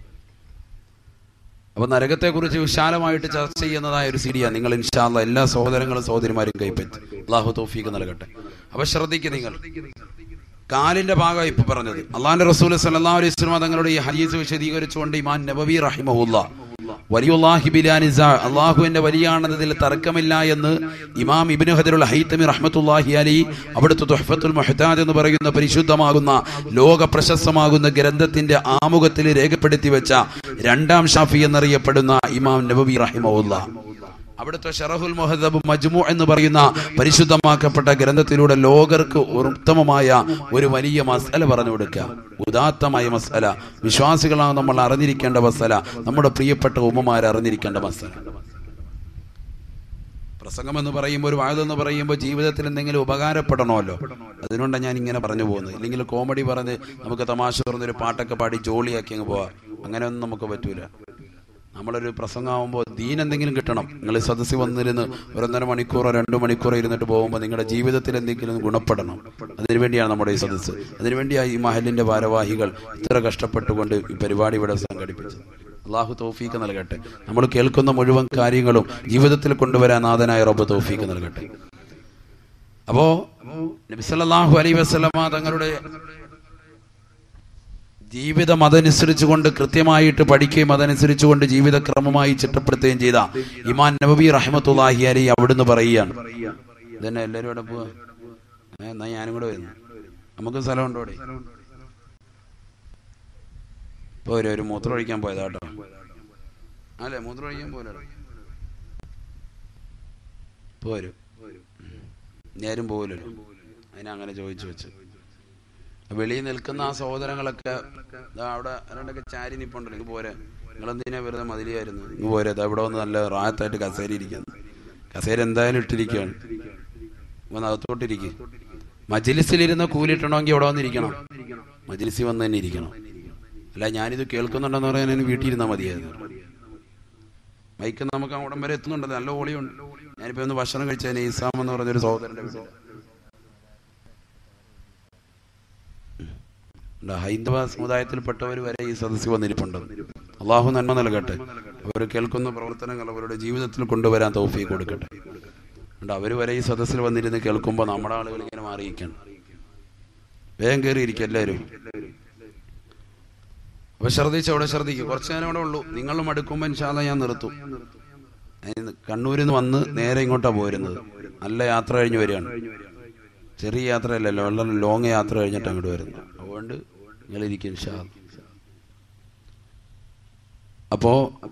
അപ്പൊ നരകത്തെ കുറിച്ച് വിശാലമായിട്ട് ചർച്ച ചെയ്യുന്നതായ ഒരു സീഡിയാണ് നിങ്ങൾ ഇൻഷാല്ല എല്ലാ സഹോദരങ്ങളും സഹോദരിമാരും കൈപ്പറ്റി അള്ളാഹു തൗഫീഖ് നൽകട്ടെ അപ്പൊ ശ്രദ്ധിക്കുക നിങ്ങൾ കാലിന്റെ ഭാഗം ഇപ്പൊ പറഞ്ഞത് അള്ളാഹിന്റെ റസൂൽ സല്ലല്ലാഹു അലൈഹി വസല്ലം തങ്ങളുടെ ഈ ഹദീസ് വിശദീകരിച്ചുകൊണ്ട് ഇമാൻ നബവി റഹിമഹുല്ല വലിയുല്ലാഹി ബിലാനിസ അള്ളാഹുവിന്റെ വലിയാണെന്നതിൽ തർക്കമില്ല എന്ന് ഇമാം ഇബ്നു ഹദറുൽ ഹൈത്തമി റഹ്മത്തുല്ലാഹി അലി അവിടുത്തെ തുഹഫത്തുൽ മുഹ്താദ് എന്ന് പറയുന്ന പരിശുദ്ധമാകുന്ന ലോക പ്രശസ്തമാകുന്ന ഗ്രന്ഥത്തിന്റെ ആമുഖത്തിൽ രേഖപ്പെടുത്തി വെച്ച രണ്ടാം ഷാഫി എന്നറിയപ്പെടുന്ന ഇമാം നബവി റഹിമഹുല്ല അവിടുത്തെ ഷറഹുൽ മുഹദബ് മജ്മു എന്ന് പറയുന്ന പരിശുദ്ധമാക്കപ്പെട്ട ഗ്രന്ഥത്തിലൂടെ ലോകർക്ക് ഉത്തമമായ ഒരു വലിയ മസല പറഞ്ഞു കൊടുക്കുക ഉദാത്തമായ മസല വിശ്വാസികളാണ് നമ്മൾ അറിഞ്ഞിരിക്കേണ്ട മസല നമ്മുടെ പ്രിയപ്പെട്ട ഉമ്മമാർ അറിഞ്ഞിരിക്കേണ്ട മസല പ്രസംഗം എന്ന് പറയുമ്പോൾ ഒരു വായതെന്ന് പറയുമ്പോൾ ജീവിതത്തിൽ എന്തെങ്കിലും ഉപകാരപ്പെടണമല്ലോ അതുകൊണ്ടാണ് ഞാൻ ഇങ്ങനെ പറഞ്ഞു പോകുന്നത് ഇല്ലെങ്കിൽ കോമഡി പറഞ്ഞ് നമുക്ക് തമാശ പറഞ്ഞൊരു പാട്ടൊക്കെ പാടി ജോളിയാക്കി അങ്ങ് പോവാം അങ്ങനെയൊന്നും നമുക്ക് പറ്റൂല നമ്മളൊരു പ്രസംഗമാകുമ്പോൾ ദീൻ എന്തെങ്കിലും കിട്ടണം നിങ്ങൾ സദസ്സിൽ വന്നിരുന്ന് ഒരൊന്നര മണിക്കൂറോ രണ്ടു മണിക്കൂറോ ഇരുന്നിട്ട് പോകുമ്പോൾ നിങ്ങളുടെ ജീവിതത്തിൽ എന്തെങ്കിലും ഗുണപ്പെടണം അതിനുവേണ്ടിയാണ് നമ്മുടെ ഈ സദസ്സ് അതിനുവേണ്ടിയാണ് ഈ മഹലിന്റെ ഭാരവാഹികൾ ഇത്ര കഷ്ടപ്പെട്ടുകൊണ്ട് ഈ പരിപാടി ഇവിടെ സംഘടിപ്പിച്ചത് അള്ളാഹു തൗഫീക്ക് നൽകട്ടെ നമ്മൾ കേൾക്കുന്ന മുഴുവൻ കാര്യങ്ങളും ജീവിതത്തിൽ കൊണ്ടുവരാൻ നാഥനായ റബ്ബ് തൗഫീക്ക് നൽകട്ടെ അപ്പോ നബിസല്ലാഹു അലൈ വസ്ലമ തങ്ങളുടെ ജീവിതം അതനുസരിച്ചുകൊണ്ട് കൃത്യമായിട്ട് പഠിക്കുകയും അതനുസരിച്ചുകൊണ്ട് ജീവിതക്രമമായി ചിട്ടപ്പെടുത്തുകയും ചെയ്ത ഇമാൻ നബബി റഹ്മത്തുല്ലാഹി അലി അവിടുന്ന് പറയുകയാണ് ഇതന്നെ എല്ലാവരും ഇവിടെ പോവാ ഏ, എന്നാ ഞാനും കൂടെ വരുന്നു നമുക്ക് സ്ഥലം ഉണ്ടോ ഇവിടെ പോരെ ഒരു മൂത്രം ഒഴിക്കാൻ പോയതാ കേട്ടോ അല്ലേ മൂത്രം ഒഴിക്കാൻ പോലെ പോരും ഞാനും പോകില്ലല്ലോ അതിനെ അങ്ങനെ ചോദിച്ചു വെച്ച് വെളിയിൽ നിൽക്കുന്ന ആ സഹോദരങ്ങളൊക്കെ ദാ അവിടെ രണ്ടൊക്കെ ചാരി നിപ്പുണ്ടല്ലോ ഇങ്ങ് പോരെ നിങ്ങൾ എന്തിനാ വെറുതെ മതിലിയായിരുന്നു ഇങ്ങ് പോരെ ദാ ഇവിടെ വന്ന് നല്ല റായത്തായിട്ട് കസേര ഇരിക്കുന്നു കസേര എന്തായാലും ഇട്ടിരിക്കുകയാണ് വന്ന് അകത്തോട്ടിരിക്കും മജിലിസിലിരുന്ന് കൂലിട്ടണമെങ്കിൽ ഇവിടെ വന്നിരിക്കണം മജിലിസിൽ വന്ന് തന്നെ ഇരിക്കണം അല്ല ഞാനിത് കേൾക്കുന്നുണ്ടെന്ന് പറയാൻ എനിക്ക് വീട്ടിൽ ഇരുന്നാൽ മതിയായിരുന്നു മൈക്ക് നമുക്ക് അവിടം വരെ എത്തുന്നുണ്ട് നല്ല ഓളിയുണ്ട് ഞാനിപ്പോ ഒന്ന് ഭക്ഷണം കഴിച്ചതിന് ഈസാം എന്ന് പറഞ്ഞൊരു സഹോദരന്റെ വീട്ടിൽ ഉണ്ട്. ഹൈന്ദവ സമുദായത്തിൽപ്പെട്ടവർ വരെ ഈ സദസ്സിൽ വന്നിരിപ്പുണ്ട് അള്ളാഹു നന്മ നൽകട്ടെ അവർ കേൾക്കുന്ന പ്രവർത്തനങ്ങൾ അവരുടെ ജീവിതത്തിൽ കൊണ്ടുവരാൻ തൗഫീ കൊടുക്കട്ടെ ഉണ്ട് അവർ വരെ ഈ സദസ്സിൽ വന്നിരുന്ന് കേൾക്കുമ്പോൾ നമ്മുടെ ആളുകൾ ഇങ്ങനെ മാറിയിരിക്കണം വേഗം കയറിയിരിക്കും എല്ലാവരും അപ്പൊ ശ്രദ്ധിച്ച് അവിടെ ശ്രദ്ധിക്കും കുറച്ച് നേരം അവിടെ ഉള്ളൂ നിങ്ങളും അടുക്കുമ്പോൾ ഇൻഷാല്ല ഞാൻ നിർത്തും ഞാൻ കണ്ണൂരിൽ നിന്ന് വന്ന് നേരെ ഇങ്ങോട്ടാ പോരുന്നത് നല്ല യാത്ര കഴിഞ്ഞ് വരികയാണ് ചെറിയ യാത്രയല്ലല്ലോ വളരെ ലോങ് യാത്ര കഴിഞ്ഞിട്ട് അങ്ങോട്ട് വരുന്നത് അതുകൊണ്ട് നിങ്ങൾ ഇരിക്കും ഇൻഷാ അല്ലാ. അപ്പോ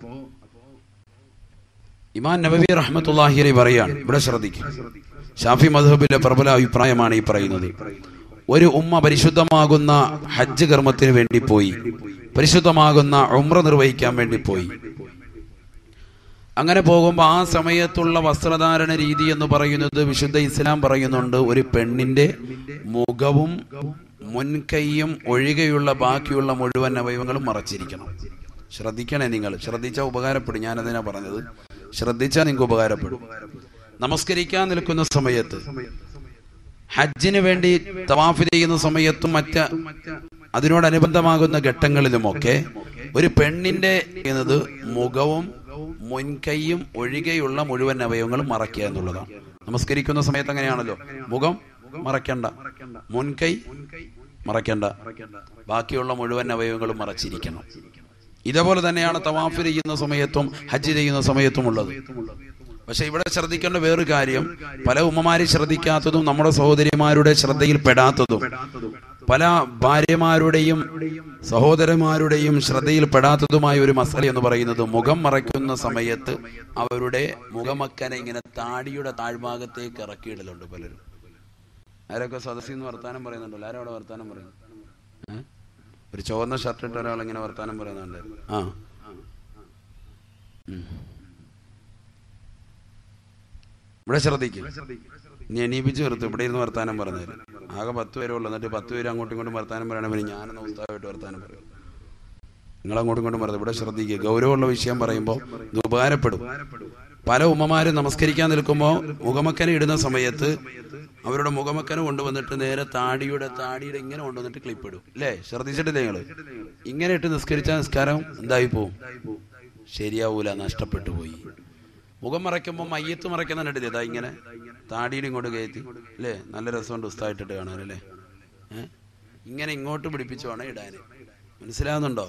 ഇമാൻ നബവി റഹ്മത്തുല്ലാഹിരി പറയാണ് ഇവിടെ ശ്രദ്ധിക്കും ഷാഫി മധബിലെ പ്രബല അഭിപ്രായമാണ് ഈ പറയുന്നത് ഒരു ഉമ്മ പരിശുദ്ധമാകുന്ന ഹജ്ജ് കർമ്മത്തിന് വേണ്ടി പോയി പരിശുദ്ധമാകുന്ന ഉമ്ര നിർവഹിക്കാൻ വേണ്ടി പോയി അങ്ങനെ പോകുമ്പോൾ ആ സമയത്തുള്ള വസ്ത്രധാരണ രീതി എന്ന് പറയുന്നത് വിശുദ്ധ ഇസ്ലാം പറയുന്നുണ്ട് ഒരു പെണ്ണിന്റെ മുഖവും മുൻകൈയും ഒഴികെയുള്ള ബാക്കിയുള്ള മുഴുവൻ അവയവങ്ങളും മറച്ചിരിക്കണം ശ്രദ്ധിക്കണേ നിങ്ങൾ ശ്രദ്ധിച്ചാൽ ഉപകാരപ്പെടും ഞാനതിനാ പറഞ്ഞത് ശ്രദ്ധിച്ചാൽ നിങ്ങൾക്ക് ഉപകാരപ്പെടും നമസ്കരിക്കാൻ നിൽക്കുന്ന സമയത്ത് ഹജ്ജിന് വേണ്ടി തവാഫ് ചെയ്യുന്ന സമയത്തും മറ്റ് അതിനോടനുബന്ധമാകുന്ന ഘട്ടങ്ങളിലുമൊക്കെ ഒരു പെണ്ണിന്റെ എന്നത് മുഖവും മുൻകൈയും ഒഴികെയുള്ള മുഴുവൻ അവയവങ്ങളും മറയ്ക്കുക എന്നുള്ളതാണ് നമസ്കരിക്കുന്ന സമയത്ത് അങ്ങനെയാണല്ലോ മുഖം മറയ്ക്കണ്ട മുൻകൈ മറയ്ക്കണ്ട ബാക്കിയുള്ള മുഴുവൻ അവയവങ്ങളും മറച്ചിരിക്കണം ഇതേപോലെ തന്നെയാണ് തവാഫ് ചെയ്യുന്ന സമയത്തും ഹജ്ജ് ചെയ്യുന്ന സമയത്തും ഉള്ളത് പക്ഷെ ഇവിടെ ശ്രദ്ധിക്കേണ്ട വേറൊരു കാര്യം പല ഉമ്മമാര് ശ്രദ്ധിക്കാത്തതും നമ്മുടെ സഹോദരിമാരുടെ ശ്രദ്ധയിൽ പെടാത്തതും പല ഭാര്യമാരുടെയും സഹോദരന്മാരുടെയും ശ്രദ്ധയിൽ പെടാത്തതുമായ ഒരു മസല എന്ന് പറയുന്നത് മുഖം മറയ്ക്കുന്ന സമയത്ത് അവരുടെ മുഖമക്കനെ ഇങ്ങനെ താടിയുടെ താഴ്ഭാഗത്തേക്ക് ഇറക്കിയിടലുണ്ട് പലരും ആരൊക്കെ സദസ്സിൽ നിന്ന് വർത്താനം പറയുന്നുണ്ടല്ലോ ആരവിടെ വർത്താനം പറയുന്നു ഏ? ഒരു ചുവന്ന ഷർട്ട് ഇട്ട ഒരാൾ ഇങ്ങനെ വർത്താനം പറയുന്നുണ്ട് ആ ഉം. ഇവിടെ ശ്രദ്ധിക്കും നീ എണീപ്പിച്ച് നിർത്തും ഇവിടെ ഇരുന്ന് വർത്താനം പറഞ്ഞത് ആകെ പത്ത് പേരേ ഉള്ളൂ എന്നിട്ട് പത്ത് പേര് അങ്ങോട്ടും ഇങ്ങോട്ടും വർത്താനം പറയണമെങ്കിൽ ഞാനെന്ന് ഉസ്താവായിട്ട് വർത്താനം പറയും നിങ്ങൾ അങ്ങോട്ടും ഇങ്ങോട്ടും പറഞ്ഞു ഇവിടെ ശ്രദ്ധിക്കുക ഗൗരവമുള്ള വിഷയം പറയുമ്പോൾ ഇത് ഉപകാരപ്പെടും പല ഉമ്മമാരും നമസ്കരിക്കാൻ നിൽക്കുമ്പോൾ മുഖമക്കന ഇടുന്ന സമയത്ത് അവരുടെ മുഖമക്കന കൊണ്ടുവന്നിട്ട് നേരെ താടിയുടെ താടിയുടെ ഇങ്ങനെ കൊണ്ടുവന്നിട്ട് ക്ലിപ്പ് ഇടും അല്ലേ ശ്രദ്ധിച്ചിട്ടില്ലേ നിങ്ങള് ഇങ്ങനെ ഇട്ട് നിസ്കരിച്ച നിസ്കാരം എന്തായി പോവും ശരിയാവൂല നഷ്ടപ്പെട്ടു പോയി മുഖം മറയ്ക്കുമ്പോൾ മയ്യത്ത് മറയ്ക്കുന്ന കണ്ടില്ലേ ഇതാ ഇങ്ങനെ താടിയുടെ ഇങ്ങോട്ട് കയറ്റി അല്ലേ നല്ല രസമുണ്ട് ഉസ്തായിട്ടിട്ട് കാണാൻ അല്ലേ ഏഹ് ഇങ്ങനെ ഇങ്ങോട്ട് പിടിപ്പിച്ചു വേണം ഇടാന് മനസ്സിലാവുന്നുണ്ടോ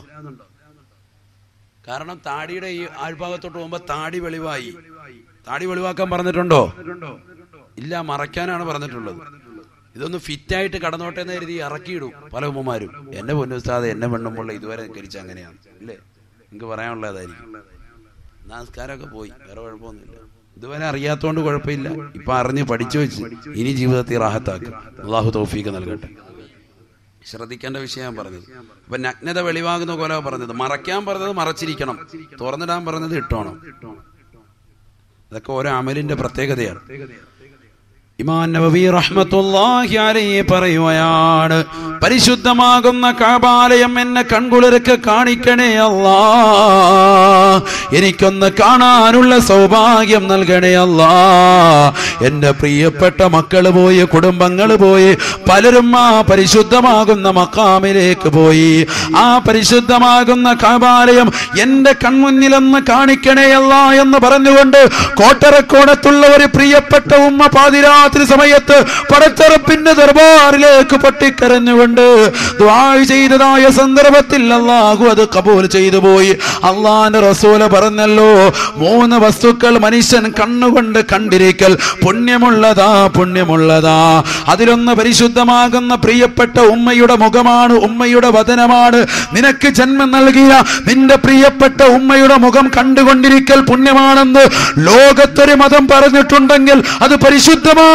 കാരണം താടിയുടെ ഈ ആഴ്ഭാഗത്തോട്ട് പോകുമ്പോ താടി വെളിവായി താടി വെളിവാക്കാൻ പറഞ്ഞിട്ടുണ്ടോ ഇല്ല മറയ്ക്കാനാണ് പറഞ്ഞിട്ടുള്ളത് ഇതൊന്ന് ഫിറ്റായിട്ട് കടന്നോട്ടെ എന്ന് കരുതി ഇറക്കിയിടും പല ഉമ്മമാരും എന്നെ പൊന്നുസ്താദ് എന്നെ പെണ്ണുമ്പോൾ ഇതുവരെ കരിച്ച അങ്ങനെയാണ് അല്ലേ നിങ്ങൾക്ക് പറയാനുള്ളതായിരിക്കും നമസ്കാരമൊക്കെ പോയി വേറെ കുഴപ്പമൊന്നുമില്ല ഇതുവരെ അറിയാത്തോണ്ട് കുഴപ്പമില്ല ഇപ്പൊ അറിഞ്ഞ് പഠിച്ചു വെച്ച് ഇനി ജീവിതത്തിൽ റാഹത്താക്കുക അള്ളാഹു തൗഫീക്ക് നൽകട്ടെ ശ്രദ്ധിക്കേണ്ട വിഷയം ഞാൻ പറഞ്ഞത് അപ്പൊ നഗ്നത വെളിവാകുന്ന പോലെ പറഞ്ഞത് മറയ്ക്കാൻ പറഞ്ഞത് മറച്ചിരിക്കണം തുറന്നിടാൻ പറഞ്ഞത് ഇട്ടോണം അതൊക്കെ ഓരോ അമലിന്റെ പ്രത്യേകതയാണ് ഇമാൻ നബവി റഹ്മത്തുള്ളാഹി അലൈഹി പറയുകയാണ് പരിശുദ്ധമാകുന്ന കാബാലയം എന്നെ കൺകുളിരക്ക് കാണിക്കണേ അല്ലാ എനിക്കൊന്ന് കാണാനുള്ള സൗഭാഗ്യം നൽകണേ അല്ലാ എന്റെ പ്രിയപ്പെട്ട മക്കള് പോയി കുടുംബങ്ങൾ പോയി പലരും ആ പരിശുദ്ധമാകുന്ന മക്കാമിലേക്ക് പോയി ആ പരിശുദ്ധമാകുന്ന കാബാലയം എന്റെ കൺമുന്നിലൊന്ന് കാണിക്കണേ അല്ലാ എന്ന് പറഞ്ഞുകൊണ്ട് കോട്ടറക്കോണത്തുള്ള ഒരു പ്രിയപ്പെട്ട ഉമ്മ പാതിരാത്രി സമയത്ത് പടച്ചറപ്പിന്റെ ദർബാറിലേക്ക് പൊട്ടിക്കരഞ്ഞുകൊണ്ട് ദ്വാ ചെയ്തതായ സന്ദർഭത്തിൽ അള്ളാഹു അത് കബൂൽ ചെയ്തു പോയി അള്ളാന്റെ റസൂല പറഞ്ഞല്ലോ മൂന്ന് വസ്തുക്കൾ മനുഷ്യൻ കണ്ണുകൊണ്ട് കണ്ടിരിക്കൽ പുണ്യമുള്ളതാ പുണ്യമുള്ളതാ അതിലൊന്ന് പരിശുദ്ധമാകുന്ന പ്രിയപ്പെട്ട ഉമ്മയുടെ മുഖമാണ് ഉമ്മയുടെ വചനമാണ് നിനക്ക് ജന്മം നൽകിയ നിന്റെ പ്രിയപ്പെട്ട ഉമ്മയുടെ മുഖം കണ്ടുകൊണ്ടിരിക്കൽ പുണ്യമാണെന്ന് ലോകത്തൊരു മതം പറഞ്ഞിട്ടുണ്ടെങ്കിൽ അത് പരിശുദ്ധമായ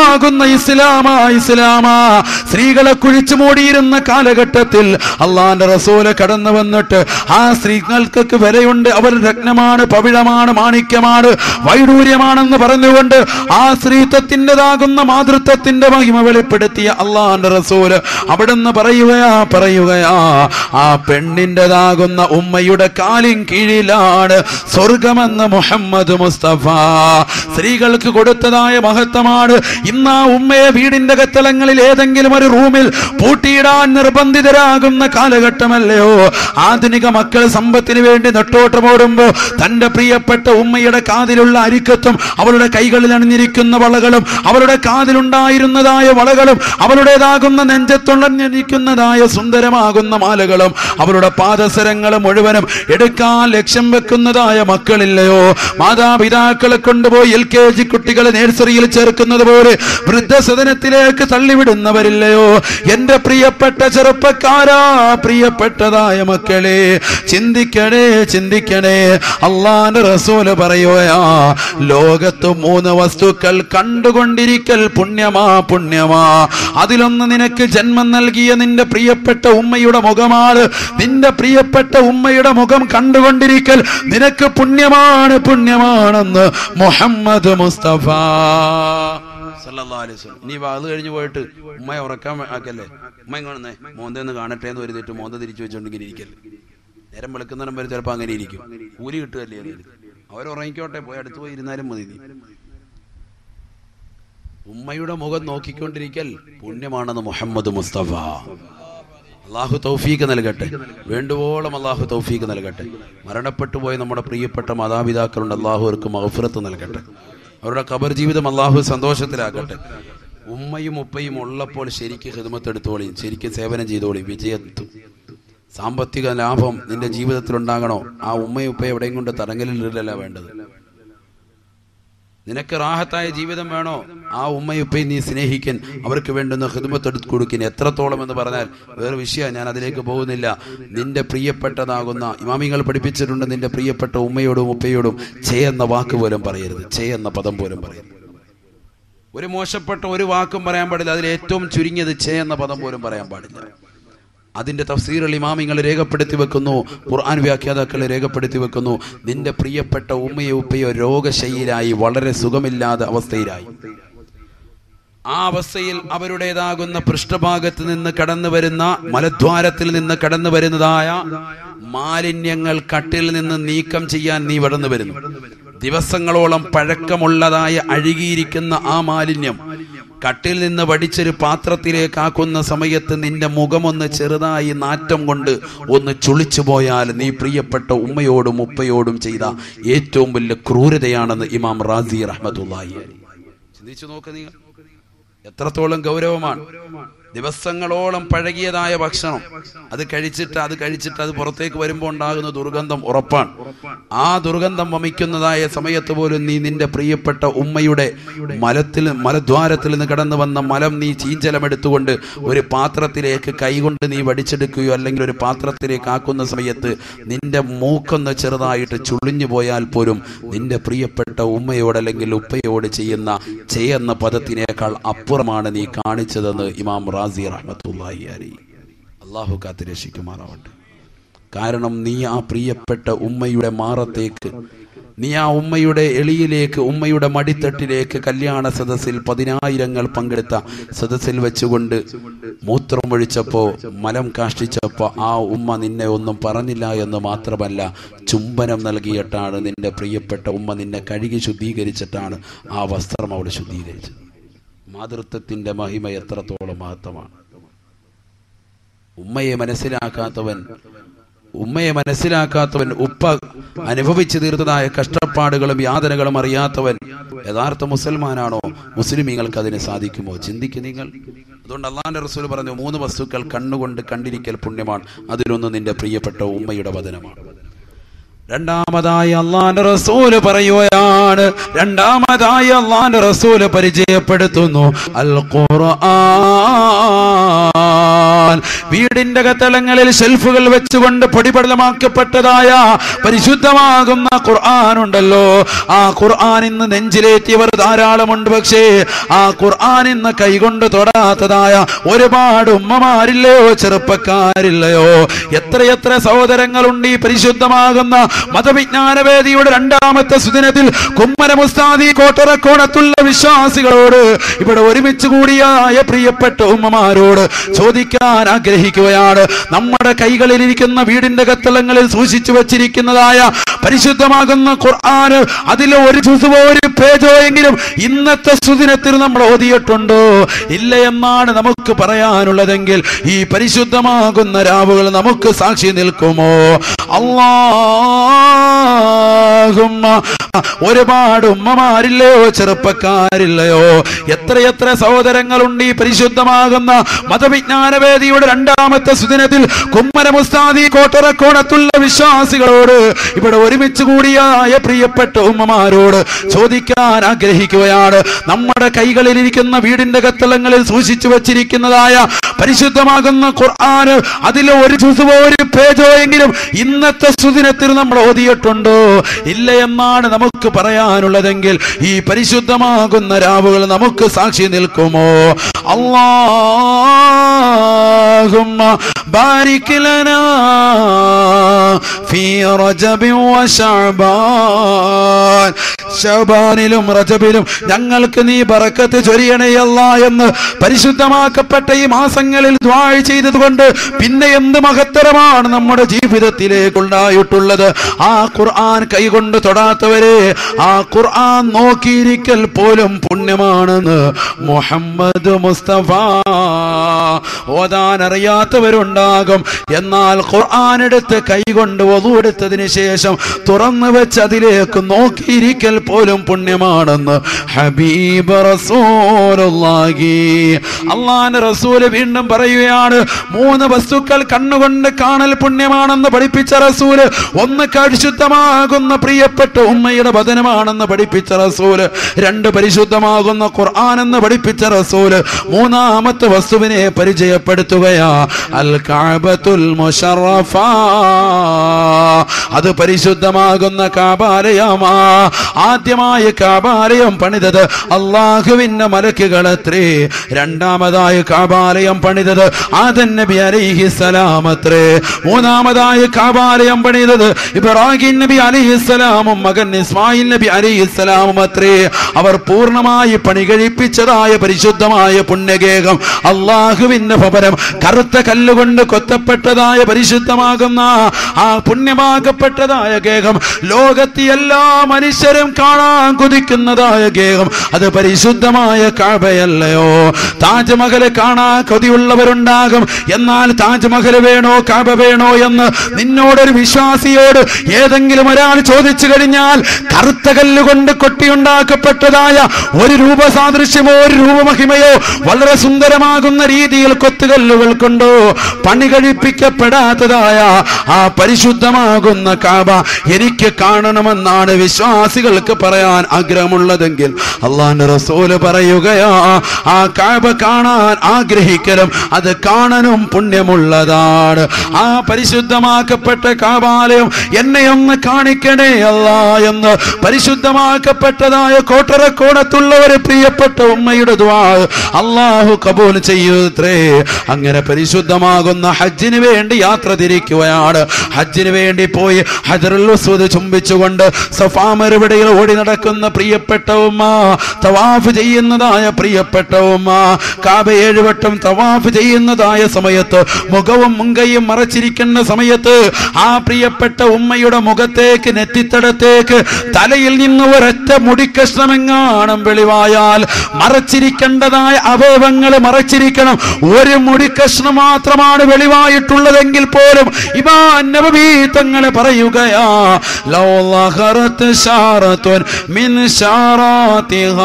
ദീനാകുന്ന ഇസ്ലാമാ ഇസ്ലാമാ സ്ത്രീകളെ കുഴിച്ചു മൂടിയിരുന്ന കാലഘട്ടത്തിൽ അള്ളാന്റെ റസൂല് കടന്നു വന്നിട്ട് ആ സ്ത്രീകൾക്ക് വിലയുണ്ട് അവർ രത്നമാണ് പവിഴമാണ് മാണിക്യമാണ് വൈഡൂര്യമാണെന്ന് പറഞ്ഞുകൊണ്ട് ആ സ്ത്രീത്വത്തിൻ്റെതാകുന്ന മാതൃത്വത്തിന്റെ മഹിമ വെളിപ്പെടുത്തിയ അള്ളാന്റെ റസൂല് അവിടുന്ന് പറയുകയാ പറയുകയാ ആ പെണ്ണിൻ്റെതാകുന്ന ഉമ്മയുടെ കാലിൻ കീഴിലാണ് സ്വർഗമെന്ന് മുഹമ്മദ് മുസ്തഫ സ്ത്രീകൾക്ക് കൊടുത്തതായ മഹത്വമാണ് ഇന്ന് ആ ഉമ്മയെ വീടിന്റെ കത്തളങ്ങളിൽ ഏതെങ്കിലും ഒരു റൂമിൽ പൂട്ടിയിടാൻ നിർബന്ധിതരാകുന്ന കാലഘട്ടമല്ലയോ ആധുനിക മക്കൾ സമ്പത്തിന് വേണ്ടി നെട്ടോട്ടമോടുമ്പോ തന്റെ പ്രിയപ്പെട്ട ഉമ്മയുടെ കാതിലുള്ള അരിക്കത്തും അവളുടെ കൈകളിൽ അണിഞ്ഞിരിക്കുന്ന വളകളും അവളുടെ കാതിലുണ്ടായിരുന്നതായ വളകളും അവളുടേതാകുന്ന നെഞ്ചത്തുള്ളഞ്ഞിരിക്കുന്നതായ സുന്ദരമാകുന്ന മാലകളും അവളുടെ പാദസരങ്ങൾ മുഴുവനും എടുക്കാൻ ലക്ഷ്യം വെക്കുന്നതായ മക്കളില്ലയോ മാതാപിതാക്കളെ കൊണ്ടുപോയി എൽ കെ ജി കുട്ടികളെ നേഴ്സറിയിൽ ചേർക്കുന്നത് പോലെ വൃദ്ധസദനത്തിലേക്ക് തള്ളിവിടുന്നവരില്ലയോ എന്റെ പ്രിയപ്പെട്ട ചെറുപ്പക്കാരാ പ്രിയപ്പെട്ടതായ മക്കളെ ചിന്തിക്കണേ ചിന്തിക്കണേ അള്ളാന്റെ റസൂല് പറയുകയാ ലോകത്ത് മൂന്ന് വസ്തുക്കൾ കണ്ടുകൊണ്ടിരിക്കൽ പുണ്യമാ പുണ്യമാ അതിലൊന്ന് നിനക്ക് ജന്മം നൽകിയ നിന്റെ പ്രിയപ്പെട്ട ഉമ്മയുടെ മുഖമാണ് നിന്റെ പ്രിയപ്പെട്ട ഉമ്മയുടെ മുഖം കണ്ടുകൊണ്ടിരിക്കൽ നിനക്ക് പുണ്യമാണ് പുണ്യമാണെന്ന് മുഹമ്മദ് മുസ്തഫ സല്ലല്ലാഹു അലൈഹി വസല്ലം. ഇനി അത് കഴിഞ്ഞ് പോയിട്ട് ഉമ്മയെ ഉറക്കാൻ ആക്കല്ലേ ഉമ്മ കാണുന്നേ മോന്തെന്ന് കാണട്ടെ എന്ന് വരുന്നിട്ട് മോന്ത തിരിച്ചു വെച്ചോണ്ടെങ്കിൽ ഇരിക്കല്ലേ നേരം വെളുക്കുന്നിടം വരെ ചിലപ്പോൾ അങ്ങനെ ഇരിക്കും കൂലി കിട്ടുകയല്ലേ അതിന് അവരുറങ്ങിക്കോട്ടെ പോയി അടുത്ത് പോയി ഇരുന്നാലും മതി നീ ഉമ്മയുടെ മുഖം നോക്കിക്കൊണ്ടിരിക്കൽ പുണ്യമാണെന്ന് മുഹമ്മദ് മുസ്തഫ അള്ളാഹു തൗഫീക്ക് നൽകട്ടെ വേണ്ടുവോളം അള്ളാഹു തൗഫീക്ക് നൽകട്ടെ മരണപ്പെട്ടു പോയ നമ്മുടെ പ്രിയപ്പെട്ട മാതാപിതാക്കളുണ്ട് അള്ളാഹു അവർക്ക് മഹഫിറത്ത് നൽകട്ടെ അവരുടെ ഖബർ ജീവിതം അള്ളാഹു സന്തോഷത്തിലാക്കട്ടെ ഉമ്മയും ഉപ്പയും ഉള്ളപ്പോൾ ശരിക്ക് ഹിദമത്തെടുത്തോളിയും ശരിക്ക് സേവനം ചെയ്തോളിയും വിജയത്തും സാമ്പത്തിക ലാഭം നിന്റെ ജീവിതത്തിൽ ഉണ്ടാകണോ ആ ഉമ്മയും ഉപ്പയും എവിടെയും കൊണ്ട് തടങ്കലിലല്ല വേണ്ടത് നിനക്ക് റാഹത്തായ ജീവിതം വേണോ ആ ഉമ്മയുപ്പയും നീ സ്നേഹിക്കൻ അവർക്ക് വേണ്ടുന്ന ഹിദ്മത്തെടുത്ത് കൊടുക്കിൻ എത്രത്തോളം എന്ന് പറഞ്ഞാൽ വേറെ വിഷയം ഞാൻ അതിലേക്ക് പോകുന്നില്ല നിന്റെ പ്രിയപ്പെട്ടതാകുന്ന ഇമാമിങ്ങൾ പഠിപ്പിച്ചിട്ടുണ്ട് നിന്റെ പ്രിയപ്പെട്ട ഉമ്മയോടും ഉപ്പയോടും ചെയ്യുന്ന വാക്ക് പോലും പറയരുത് ചെയ്യുന്ന പദം പോലും പറയരുത് ഒരു മോശപ്പെട്ട ഒരു വാക്കും പറയാൻ പാടില്ല അതിൽ ഏറ്റവും ചുരുങ്ങിയത് ചെയ്യുന്ന പദം പോലും പറയാൻ പാടില്ല അതിന്റെ തഫ്സീറുകൾ ഇമാമിങ്ങൾ രേഖപ്പെടുത്തി വെക്കുന്നു ഖുർആൻ വ്യാഖ്യാതാക്കൾ രേഖപ്പെടുത്തി വെക്കുന്നു നിന്റെ പ്രിയപ്പെട്ട ഉമ്മയോ ഉപ്പയോ രോഗശൈലിയിലായി വളരെ സുഖമില്ലാത്ത അവസ്ഥയിലായി ആ അവസ്ഥയിൽ അവരുടേതാകുന്ന പൃഷ്ഠഭാഗത്ത് നിന്ന് കടന്നു വരുന്ന മലദ്വാരത്തിൽ നിന്ന് കടന്നു വരുന്നതായ മാലിന്യങ്ങൾ കട്ടിൽ നിന്ന് നീക്കം ചെയ്യാൻ നീ കടന്നു വരുന്നു ദിവസങ്ങളോളം പഴക്കമുള്ളതായ അഴുകിയിരിക്കുന്ന ആ മാലിന്യം കട്ടിൽ നിന്ന് വടിച്ചൊരു പാത്രത്തിലേക്ക് ആക്കുന്ന സമയത്ത് നിന്റെ മുഖമൊന്ന് ചെറുതായി നാറ്റം കൊണ്ട് ഒന്ന് ചുളിച്ചു പോയാൽ നീ പ്രിയപ്പെട്ട ഉമ്മയോടും ഉപ്പയോടും ചെയ്ത ഏറ്റവും വലിയ ക്രൂരതയാണെന്ന് ഇമാം റാസി റഹ്മത്തുള്ളാഹി അലൈഹി. ചിന്തിച്ചു നോക്ക് നിങ്ങൾ എത്രത്തോളം ഗൗരവമാണ് ദിവസങ്ങളോളം പഴകിയതായ ഭക്ഷണം അത് കഴിച്ചിട്ട് അത് കഴിച്ചിട്ട് അത് പുറത്തേക്ക് വരുമ്പോൾ ഉണ്ടാകുന്ന ദുർഗന്ധം ഉറപ്പാണ് ആ ദുർഗന്ധം വമിക്കുന്നതായ സമയത്ത് പോലും നീ നിന്റെ പ്രിയപ്പെട്ട ഉമ്മയുടെ മലത്തിൽ മലദ്വാരത്തിൽ നിന്ന് കടന്നു വന്ന മലം നീ ചീഞ്ചലമെടുത്തുകൊണ്ട് ഒരു പാത്രത്തിലേക്ക് കൈകൊണ്ട് നീ വടിച്ചെടുക്കുകയോ അല്ലെങ്കിൽ ഒരു പാത്രത്തിലേക്ക് ആക്കുന്ന സമയത്ത് നിന്റെ മൂക്കൊന്ന് ചെറുതായിട്ട് ചുളിഞ്ഞു പോയാൽ പോലും നിന്റെ പ്രിയപ്പെട്ട ഉമ്മയോട് അല്ലെങ്കിൽ ഉപ്പയോട് ചെയ്യുന്ന ചെയ്യുന്ന പദത്തിനേക്കാൾ അപ്പുറമാണ് നീ കാണിച്ചതെന്ന് ഇമാം റാസി റഹ്മത്തുള്ളാഹി അലൈഹി അള്ളാഹു കാത്ത് രക്ഷിക്കുമാറാവട്ടെ കാരണം നീ ആ പ്രിയപ്പെട്ട ഉമ്മയുടെ മാറത്തേക്ക് നീ ആ ഉമ്മയുടെ എളിയിലേക്ക് ഉമ്മയുടെ മടിത്തട്ടിലേക്ക് കല്യാണ സദസ്സിൽ പതിനായിരങ്ങൾ പങ്കെടുത്ത സദസ്സിൽ വെച്ചുകൊണ്ട് മൂത്രമൊഴിച്ചപ്പോ മലം കാഷ്ടിച്ചപ്പോ ആ ഉമ്മ നിന്നെ ഒന്നും പറഞ്ഞില്ല എന്ന് മാത്രമല്ല ചുംബനം നൽകിയിട്ടാണ് നിന്റെ പ്രിയപ്പെട്ട ഉമ്മ നിന്നെ കഴുകി ശുദ്ധീകരിച്ചിട്ടാണ് ആ വസ്ത്രം അവൾ ശുദ്ധീകരിച്ചത് മാതൃത്വത്തിന്റെ മഹിമ എത്രത്തോളം മഹത്വമാണ് ഉമ്മയെ മനസ്സിലാക്കാത്തവൻ ഉമ്മയെ മനസ്സിലാക്കാത്തവൻ ഉപ്പ അനുഭവിച്ചു തീർത്തതായ കഷ്ടപ്പാടുകളും യാതനകളും അറിയാത്തവൻ യഥാർത്ഥ മുസൽമാനാണോ മുസ്ലിമീങ്ങൾക്ക് അതിന് സാധിക്കുമോ ചിന്തിക്കും നിങ്ങൾ അതുകൊണ്ട് അള്ളാന്റെ റസൂൽ പറഞ്ഞു മൂന്ന് വസ്തുക്കൾ കണ്ണുകൊണ്ട് കണ്ടിരിക്കൽ പുണ്യമാണ് അതിലൊന്ന് നിന്റെ പ്രിയപ്പെട്ട ഉമ്മയുടെ വചനമാണ് രണ്ടാമതായി അള്ളാന്റെ റസൂല് പറയുകയാണ് രണ്ടാമതായി അള്ളാന്റെ റസൂല് പരിചയപ്പെടുത്തുന്നു അൽ ഖുർആൻ ഖുർആൻ വീടിന്റെ കത്തളങ്ങളിൽ ഷെൽഫുകൾ വെച്ചുകൊണ്ട് പൊടിപടലമാക്കപ്പെട്ടതായ പരിശുദ്ധമാകുന്ന ഖുർആൻ ഉണ്ടല്ലോ ആ ഖുർആൻ ഇന്ന് നെഞ്ചിലേറ്റിയവർ ധാരാളമുണ്ട് പക്ഷേ ആ ഖുർആൻ ഇന്ന് കൈകൊണ്ട് തൊടാത്തതായ ഒരുപാട് ഉമ്മമാരില്ലയോ ചെറുപ്പക്കാരില്ലയോ എത്രയെത്ര സഹോദരങ്ങളുണ്ട് ഈ പരിശുദ്ധമാകുന്ന മതവിജ്ഞാനവേദിയുടെ രണ്ടാമത്തെ സുദിനത്തിൽ കുമ്മന മുസ്താദി കോട്ടറക്കോണത്തുള്ള വിശ്വാസികളോട് ഇവിടെ ഒരുമിച്ച് കൂടിയായ പ്രിയപ്പെട്ട ഉമ്മമാരോട് ചോദിക്കാൻ ആഗ്രഹിക്കുകയാണ് നമ്മുടെ കൈകളിലിരിക്കുന്ന വീടിന്റെ കത്തളങ്ങളിൽ സൂക്ഷിച്ചു വച്ചിരിക്കുന്നതായ പരിശുദ്ധമാകുന്ന ഖുർആന് അതിലെ ഒരു ജുസുവോ ഒരു പേജോ എങ്കിലും ഇന്നത്തെ സുദിനത്തിൽ നമ്മൾ ഓതിയിട്ടുണ്ടോ ഇല്ല എന്നാണ് നമുക്ക് പറയാനുള്ളതെങ്കിൽ ഈ പരിശുദ്ധമാകുന്ന രാവുകൾ നമുക്ക് സാക്ഷി നിൽക്കുമോ അള്ളാഹുമ്മ ഒരുപാട് ഉമ്മമാരില്ലയോ ചെറുപ്പക്കാരില്ലയോ എത്രയെത്ര സഹോദരങ്ങളുണ്ട് ഈ പരിശുദ്ധമാകുന്ന മതവിജ്ഞാനവേദിയുടെ രണ്ടാമത്തെ സുദിനത്തിൽ കുമ്മന മുസ്താദി കോട്ടറക്കോണത്തുള്ള വിശ്വാസികളോട് ഇവിടെ ഒരുമിച്ച് കൂടിയായ പ്രിയപ്പെട്ട ഉമ്മമാരോട് ചോദിക്കാൻ ആഗ്രഹിക്കുകയാണ് നമ്മുടെ കൈകളിലിരിക്കുന്ന വീടിന്റെ കത്തളങ്ങളിൽ സൂക്ഷിച്ചു വച്ചിരിക്കുന്നതായ പരിശുദ്ധമാകുന്ന ഖുർആന് അതിലെ ഒരു ജുസുവോ ഒരു പേജോ എങ്കിലും ഇന്നത്തെ സുദിനത്തിൽ നമ്മൾ ഓതിയിട്ടുണ്ടോ ഇല്ല എന്നാണ് നമുക്ക് പറയാനുള്ളതെങ്കിൽ ഈ പരിശുദ്ധമാകുന്ന രാവുകൾ നമുക്ക് സാക്ഷി നിൽക്കുമോ അള്ളാഹുമ്മ ബാരിക് ലനാ ഫീ റജബി വശഅബാൻ ശബാനിലും റജബിലും ഞങ്ങൾക്ക് നീ ബറക്കത്ത് ചൊരിയണയല്ല എന്ന് പരിശുദ്ധമാക്കപ്പെട്ട ഈ മാസങ്ങളിൽ ദ്വാഴ ചെയ്തതുകൊണ്ട് പിന്നെ എന്ത് മഹത്തരമാണ് നമ്മുടെ ജീവിതത്തിലേക്ക് ഉണ്ടായിട്ടുള്ളത് ആ ഖുർആൻ കൈകൊണ്ട് തൊടാത്തവരെ ആ ഖുർആൻ നോക്കിയിരിക്കൽ പോലും പുണ്യമാണെന്ന് മുഹമ്മദ് മുസ്തഫ ഓതാൻ അറിയാത്തവരുണ്ടാകും എന്നാൽ ഖുർആൻ എടുത്ത് കൈകൊണ്ട് ഒതുവെടുത്തതിന് ശേഷം തുറന്നു വെച്ച് അതിലേക്ക് നോക്കിയിരിക്കൽ പോലും പുണ്യമാണെന്ന് ഹബീബ് റസൂലുള്ളാഹി അള്ളാന്റെ റസൂല് വീണ്ടും പറയുകയാണ് മൂന്ന് വസ്തുക്കൾ കണ്ണുകൊണ്ട് കാണൽ പുണ്യമാണെന്ന് പഠിപ്പിച്ച റസൂല് ഒന്ന് പരിശുദ്ധമാകുന്ന പ്രിയപ്പെട്ട ഉമ്മയുടെ വചനമാണെന്ന് പഠിപ്പിച്ച റസൂല് രണ്ട് പരിശുദ്ധമാകുന്ന ഖുർആൻ എന്ന് പഠിപ്പിച്ച റസൂല് മൂന്നാമത്തെ വസ്തുവിനെ പരിചയപ്പെടുത്തുകയാ അൽ കാബത്തുൽ മുഷറഫ അത് പരിശുദ്ധമാകുന്ന കാബാലയമാ ആദ്യമായി കാബാലയം പണിതത് അള്ളാഹുവിന്റെ മലക്കുകളത്രേ രണ്ടാമതായി കാബാലയം പണിതത് ആദൻ നബി അലൈഹി സലാമത്രേ മൂന്നാമതായി കാബാലയം പണിതത് ഇബ്രാഹിം നബി അലൈഹി സലാമും മകൻ ഇസ്മായിൽ നബി അലൈഹി സലാമും അത്രേ അവർ പൂർണ്ണമായി പണി കഴിപ്പിച്ചതായ പരിശുദ്ധമായ പുണ്യഗേഹം അള്ളാഹുവിന്റെ ഭവനം കറുത്ത കല്ലുകൊണ്ട് കൊത്തപ്പെട്ടതായ പരിശുദ്ധമാകുന്ന ആ പുണ്യമാക്കപ്പെട്ടതായ ഗേഹം ലോകത്തെ എല്ലാ മനുഷ്യരും കാണാൻ കുതിക്കുന്നതായ ഗേഹം അത് പരിശുദ്ധമായ കാബയല്ലയോ താജ്മഹൽ കാണാൻ കൊതിയുള്ളവരുണ്ടാകും എന്നാൽ താജ്മഹൽ വേണോ കാബ വേണോ എന്ന് നിന്നോടൊരു വിശ്വാസിയോട് ഏതെങ്കിലും ഒരാൾ ചോദിച്ചു കഴിഞ്ഞാൽ കറുത്ത കല്ലുകൊണ്ട് കൊട്ടിയുണ്ടാക്കപ്പെട്ടതായ ഒരു രൂപസാദൃശ്യമോ ഒരു രൂപമഹിമയോ വളരെ സുന്ദരമാകുന്ന രീതിയിൽ കൊത്തുകല്ലുകൾ കൊണ്ടോ പണി കഴിപ്പിക്കപ്പെടാത്തതായ ആ പരിശുദ്ധമാകുന്ന കാബ എനിക്ക് കാണണമെന്നാണ് വിശ്വാസികൾക്ക് പറയാൻ ആഗ്രഹമുള്ളതെങ്കിൽ അള്ളാന്റെ റസൂല് പറയുകയാ ആ കാബ കാണാൻ ആഗ്രഹിക്കലും അത് കാണാനും പുണ്യമുള്ളതാണ് ആ പരിശുദ്ധമാക്കപ്പെട്ട കാബാലയം എന്നെ ഒന്ന് കാണിക്കണേ അല്ല എന്ന് പരിശുദ്ധമാക്കപ്പെട്ടതായ കോട്ടറക്കോണത്തുള്ള ഒരു പ്രിയപ്പെട്ട ഉമ്മയുടെ ദ്വാ അള്ളാഹു കബൂൽ ചെയ്യൂത്രേ അങ്ങനെ പരിശുദ്ധമാകുന്ന ഹജ്ജിന് വേണ്ടി യാത്ര തിരിക്കുകയാണ് ഹജ്ജിന് വേണ്ടി പോയി ഹജറുൽ വസ്വദ് ചുംബിച്ചുകൊണ്ട് സഫാ മറുപടിയിൽ ഓടി നടക്കുന്ന പ്രിയപ്പെട്ട ഉമ്മ തവാഫ് ചെയ്യുന്നതായ പ്രിയപ്പെട്ട ഉമ്മ കാബ ഏഴുവട്ടം തവാഫ് ചെയ്യുന്നതായ സമയത്ത് മുഖവും മുങ്കയും മറച്ചിരിക്കുന്ന സമയത്ത് ആ പ്രിയപ്പെട്ട ഉമ്മയുടെ മുഖത്തേക്ക് നെറ്റിത്തടത്തേക്ക് തലയിൽ നിന്ന് ഒരൊറ്റ മുടിക്കഷ്ണമെങ്ങാണം വെളിവായാൽ മറച്ചിരിക്കേണ്ടതായ അവയവങ്ങൾ മറച്ചിരിക്കണം ഒരു മുടിക്കഷ്ണം മാത്രമാണ് വെളിവായിട്ടുള്ളതെങ്കിൽ പോലും ഇമാൻ നബവി തങ്ങളെ പറയുകയാ ലൗ ലഹറത്ത് ശാറത്തുൻ മിൻ ശാറാത്തിഹാ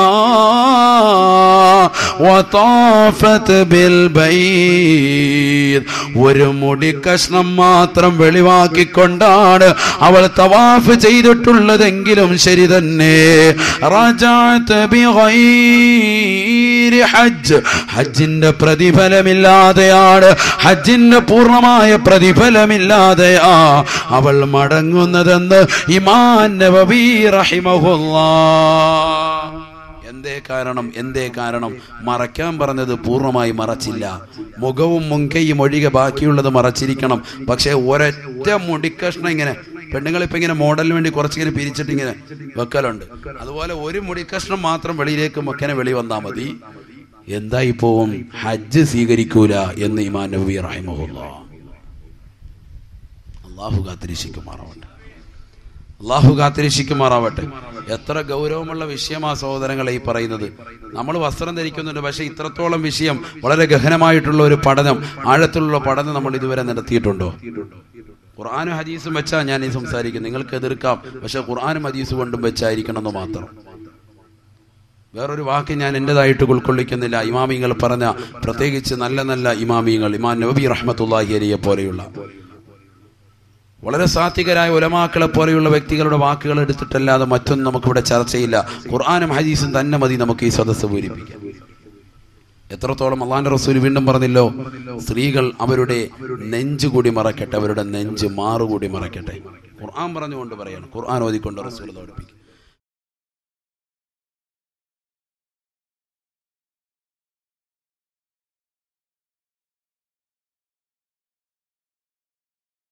വതാഫത്ത് ബിൽ ബൈത്ത് ഒരു മുടി കഷ്ണം മാത്രം വെളിവാക്കിക്കൊണ്ടാണ് അവൾ തവാഫ് ചെയ്തിട്ടുള്ളതെങ്കിലും ശരി തന്നെ റജഅത്ത് ബിഗൈരി ഹജ്ജ് ഹജ്ജിന്റെ പ്രതിഫലമില്ലാതെ പറയുകയാണ് ഹജ്ജിന് പൂർണ്ണമായ പ്രതിഫലമില്ലാതെ ആ അവൾ മടങ്ങുന്നതെന്ന് ഇമാൻ നബവി റഹിമഹുല്ലാ എന്തേ കാരണം എന്തേ കാരണം മറയ്ക്കാൻ പറഞ്ഞത് പൂർണ്ണമായി മറച്ചില്ല മുഖവും മുൻകൈയും ഒഴികെ ബാക്കിയുള്ളത് മറച്ചിരിക്കണം പക്ഷേ ഒരൊറ്റ മുടിക്കഷ്ണം ഇങ്ങനെ പെണ്ണുങ്ങളിപ്പോ ഇങ്ങനെ മോഡലിന് വേണ്ടി കുറച്ചിങ്ങനെ പിരിച്ചിട്ട് ഇങ്ങനെ വെക്കലുണ്ട് അതുപോലെ ഒരു മുടിക്കഷ്ണം മാത്രം വെളിയിലേക്ക് മക്കനെ വെളി വന്നാൽ മതി എന്തായി പോവും ഹജ്ജ് സ്വീകരിക്കൂല എന്ന് ഇമാൻ നബി റഹിമഹുല്ല അള്ളാഹു കാത്തിരിശിക്കുമാറാവട്ടെ അള്ളാഹു കാത്തിരക്ഷിക്കുമാറാവട്ടെ എത്ര ഗൗരവമുള്ള വിഷയമാ സഹോദരങ്ങളെ ഈ പറയുന്നത് നമ്മൾ വസ്ത്രം ധരിക്കുന്നുണ്ട് പക്ഷെ ഇത്രത്തോളം വിഷയം വളരെ ഗഹനമായിട്ടുള്ള ഒരു പഠനം ആഴത്തിലുള്ള പഠനം നമ്മൾ ഇതുവരെ നടത്തിയിട്ടുണ്ടോ ഖുർആാനും ഹദീസും വെച്ചാ ഞാൻ ഈ സംസാരിക്കുന്നത് നിങ്ങൾക്ക് എതിർക്കാം പക്ഷെ ഖുർആാനും ഹദീസും കൊണ്ടും വെച്ചായിരിക്കണം എന്ന് മാത്രം വേറൊരു വാക്ക് ഞാൻ എൻ്റെതായിട്ട് ഉൾക്കൊള്ളിക്കുന്നില്ല ഇമാമിങ്ങൾ പറഞ്ഞ പ്രത്യേകിച്ച് നല്ല നല്ല ഇമാമിങ്ങൾ ഇമാം നബി റഹ്മത്തുല്ലാഹി അലിയെ പോലെയുള്ള വളരെ സാത്വികരായ ഉലമാക്കളെ പോലെയുള്ള വ്യക്തികളുടെ വാക്കുകൾ എടുത്തിട്ടല്ലാതെ മറ്റൊന്നും നമുക്കിവിടെ ചർച്ചയില്ല ഖുർആാനും ഹദീസും തന്നെ മതി നമുക്ക് ഈ സദസ്സ് പൂരിപ്പിക്കാം എത്രത്തോളം അള്ളാന്റെ റസൂൽ വീണ്ടും പറഞ്ഞല്ലോ സ്ത്രീകൾ അവരുടെ നെഞ്ച് കൂടി മറക്കട്ടെ അവരുടെ നെഞ്ച് മാറുകൂടി മറക്കട്ടെ ഖുർആൻ പറഞ്ഞുകൊണ്ട് പറയാണ് ഖുർആൻ ഓതിക്കൊണ്ട് റസൂൽ പഠിപ്പിക്കും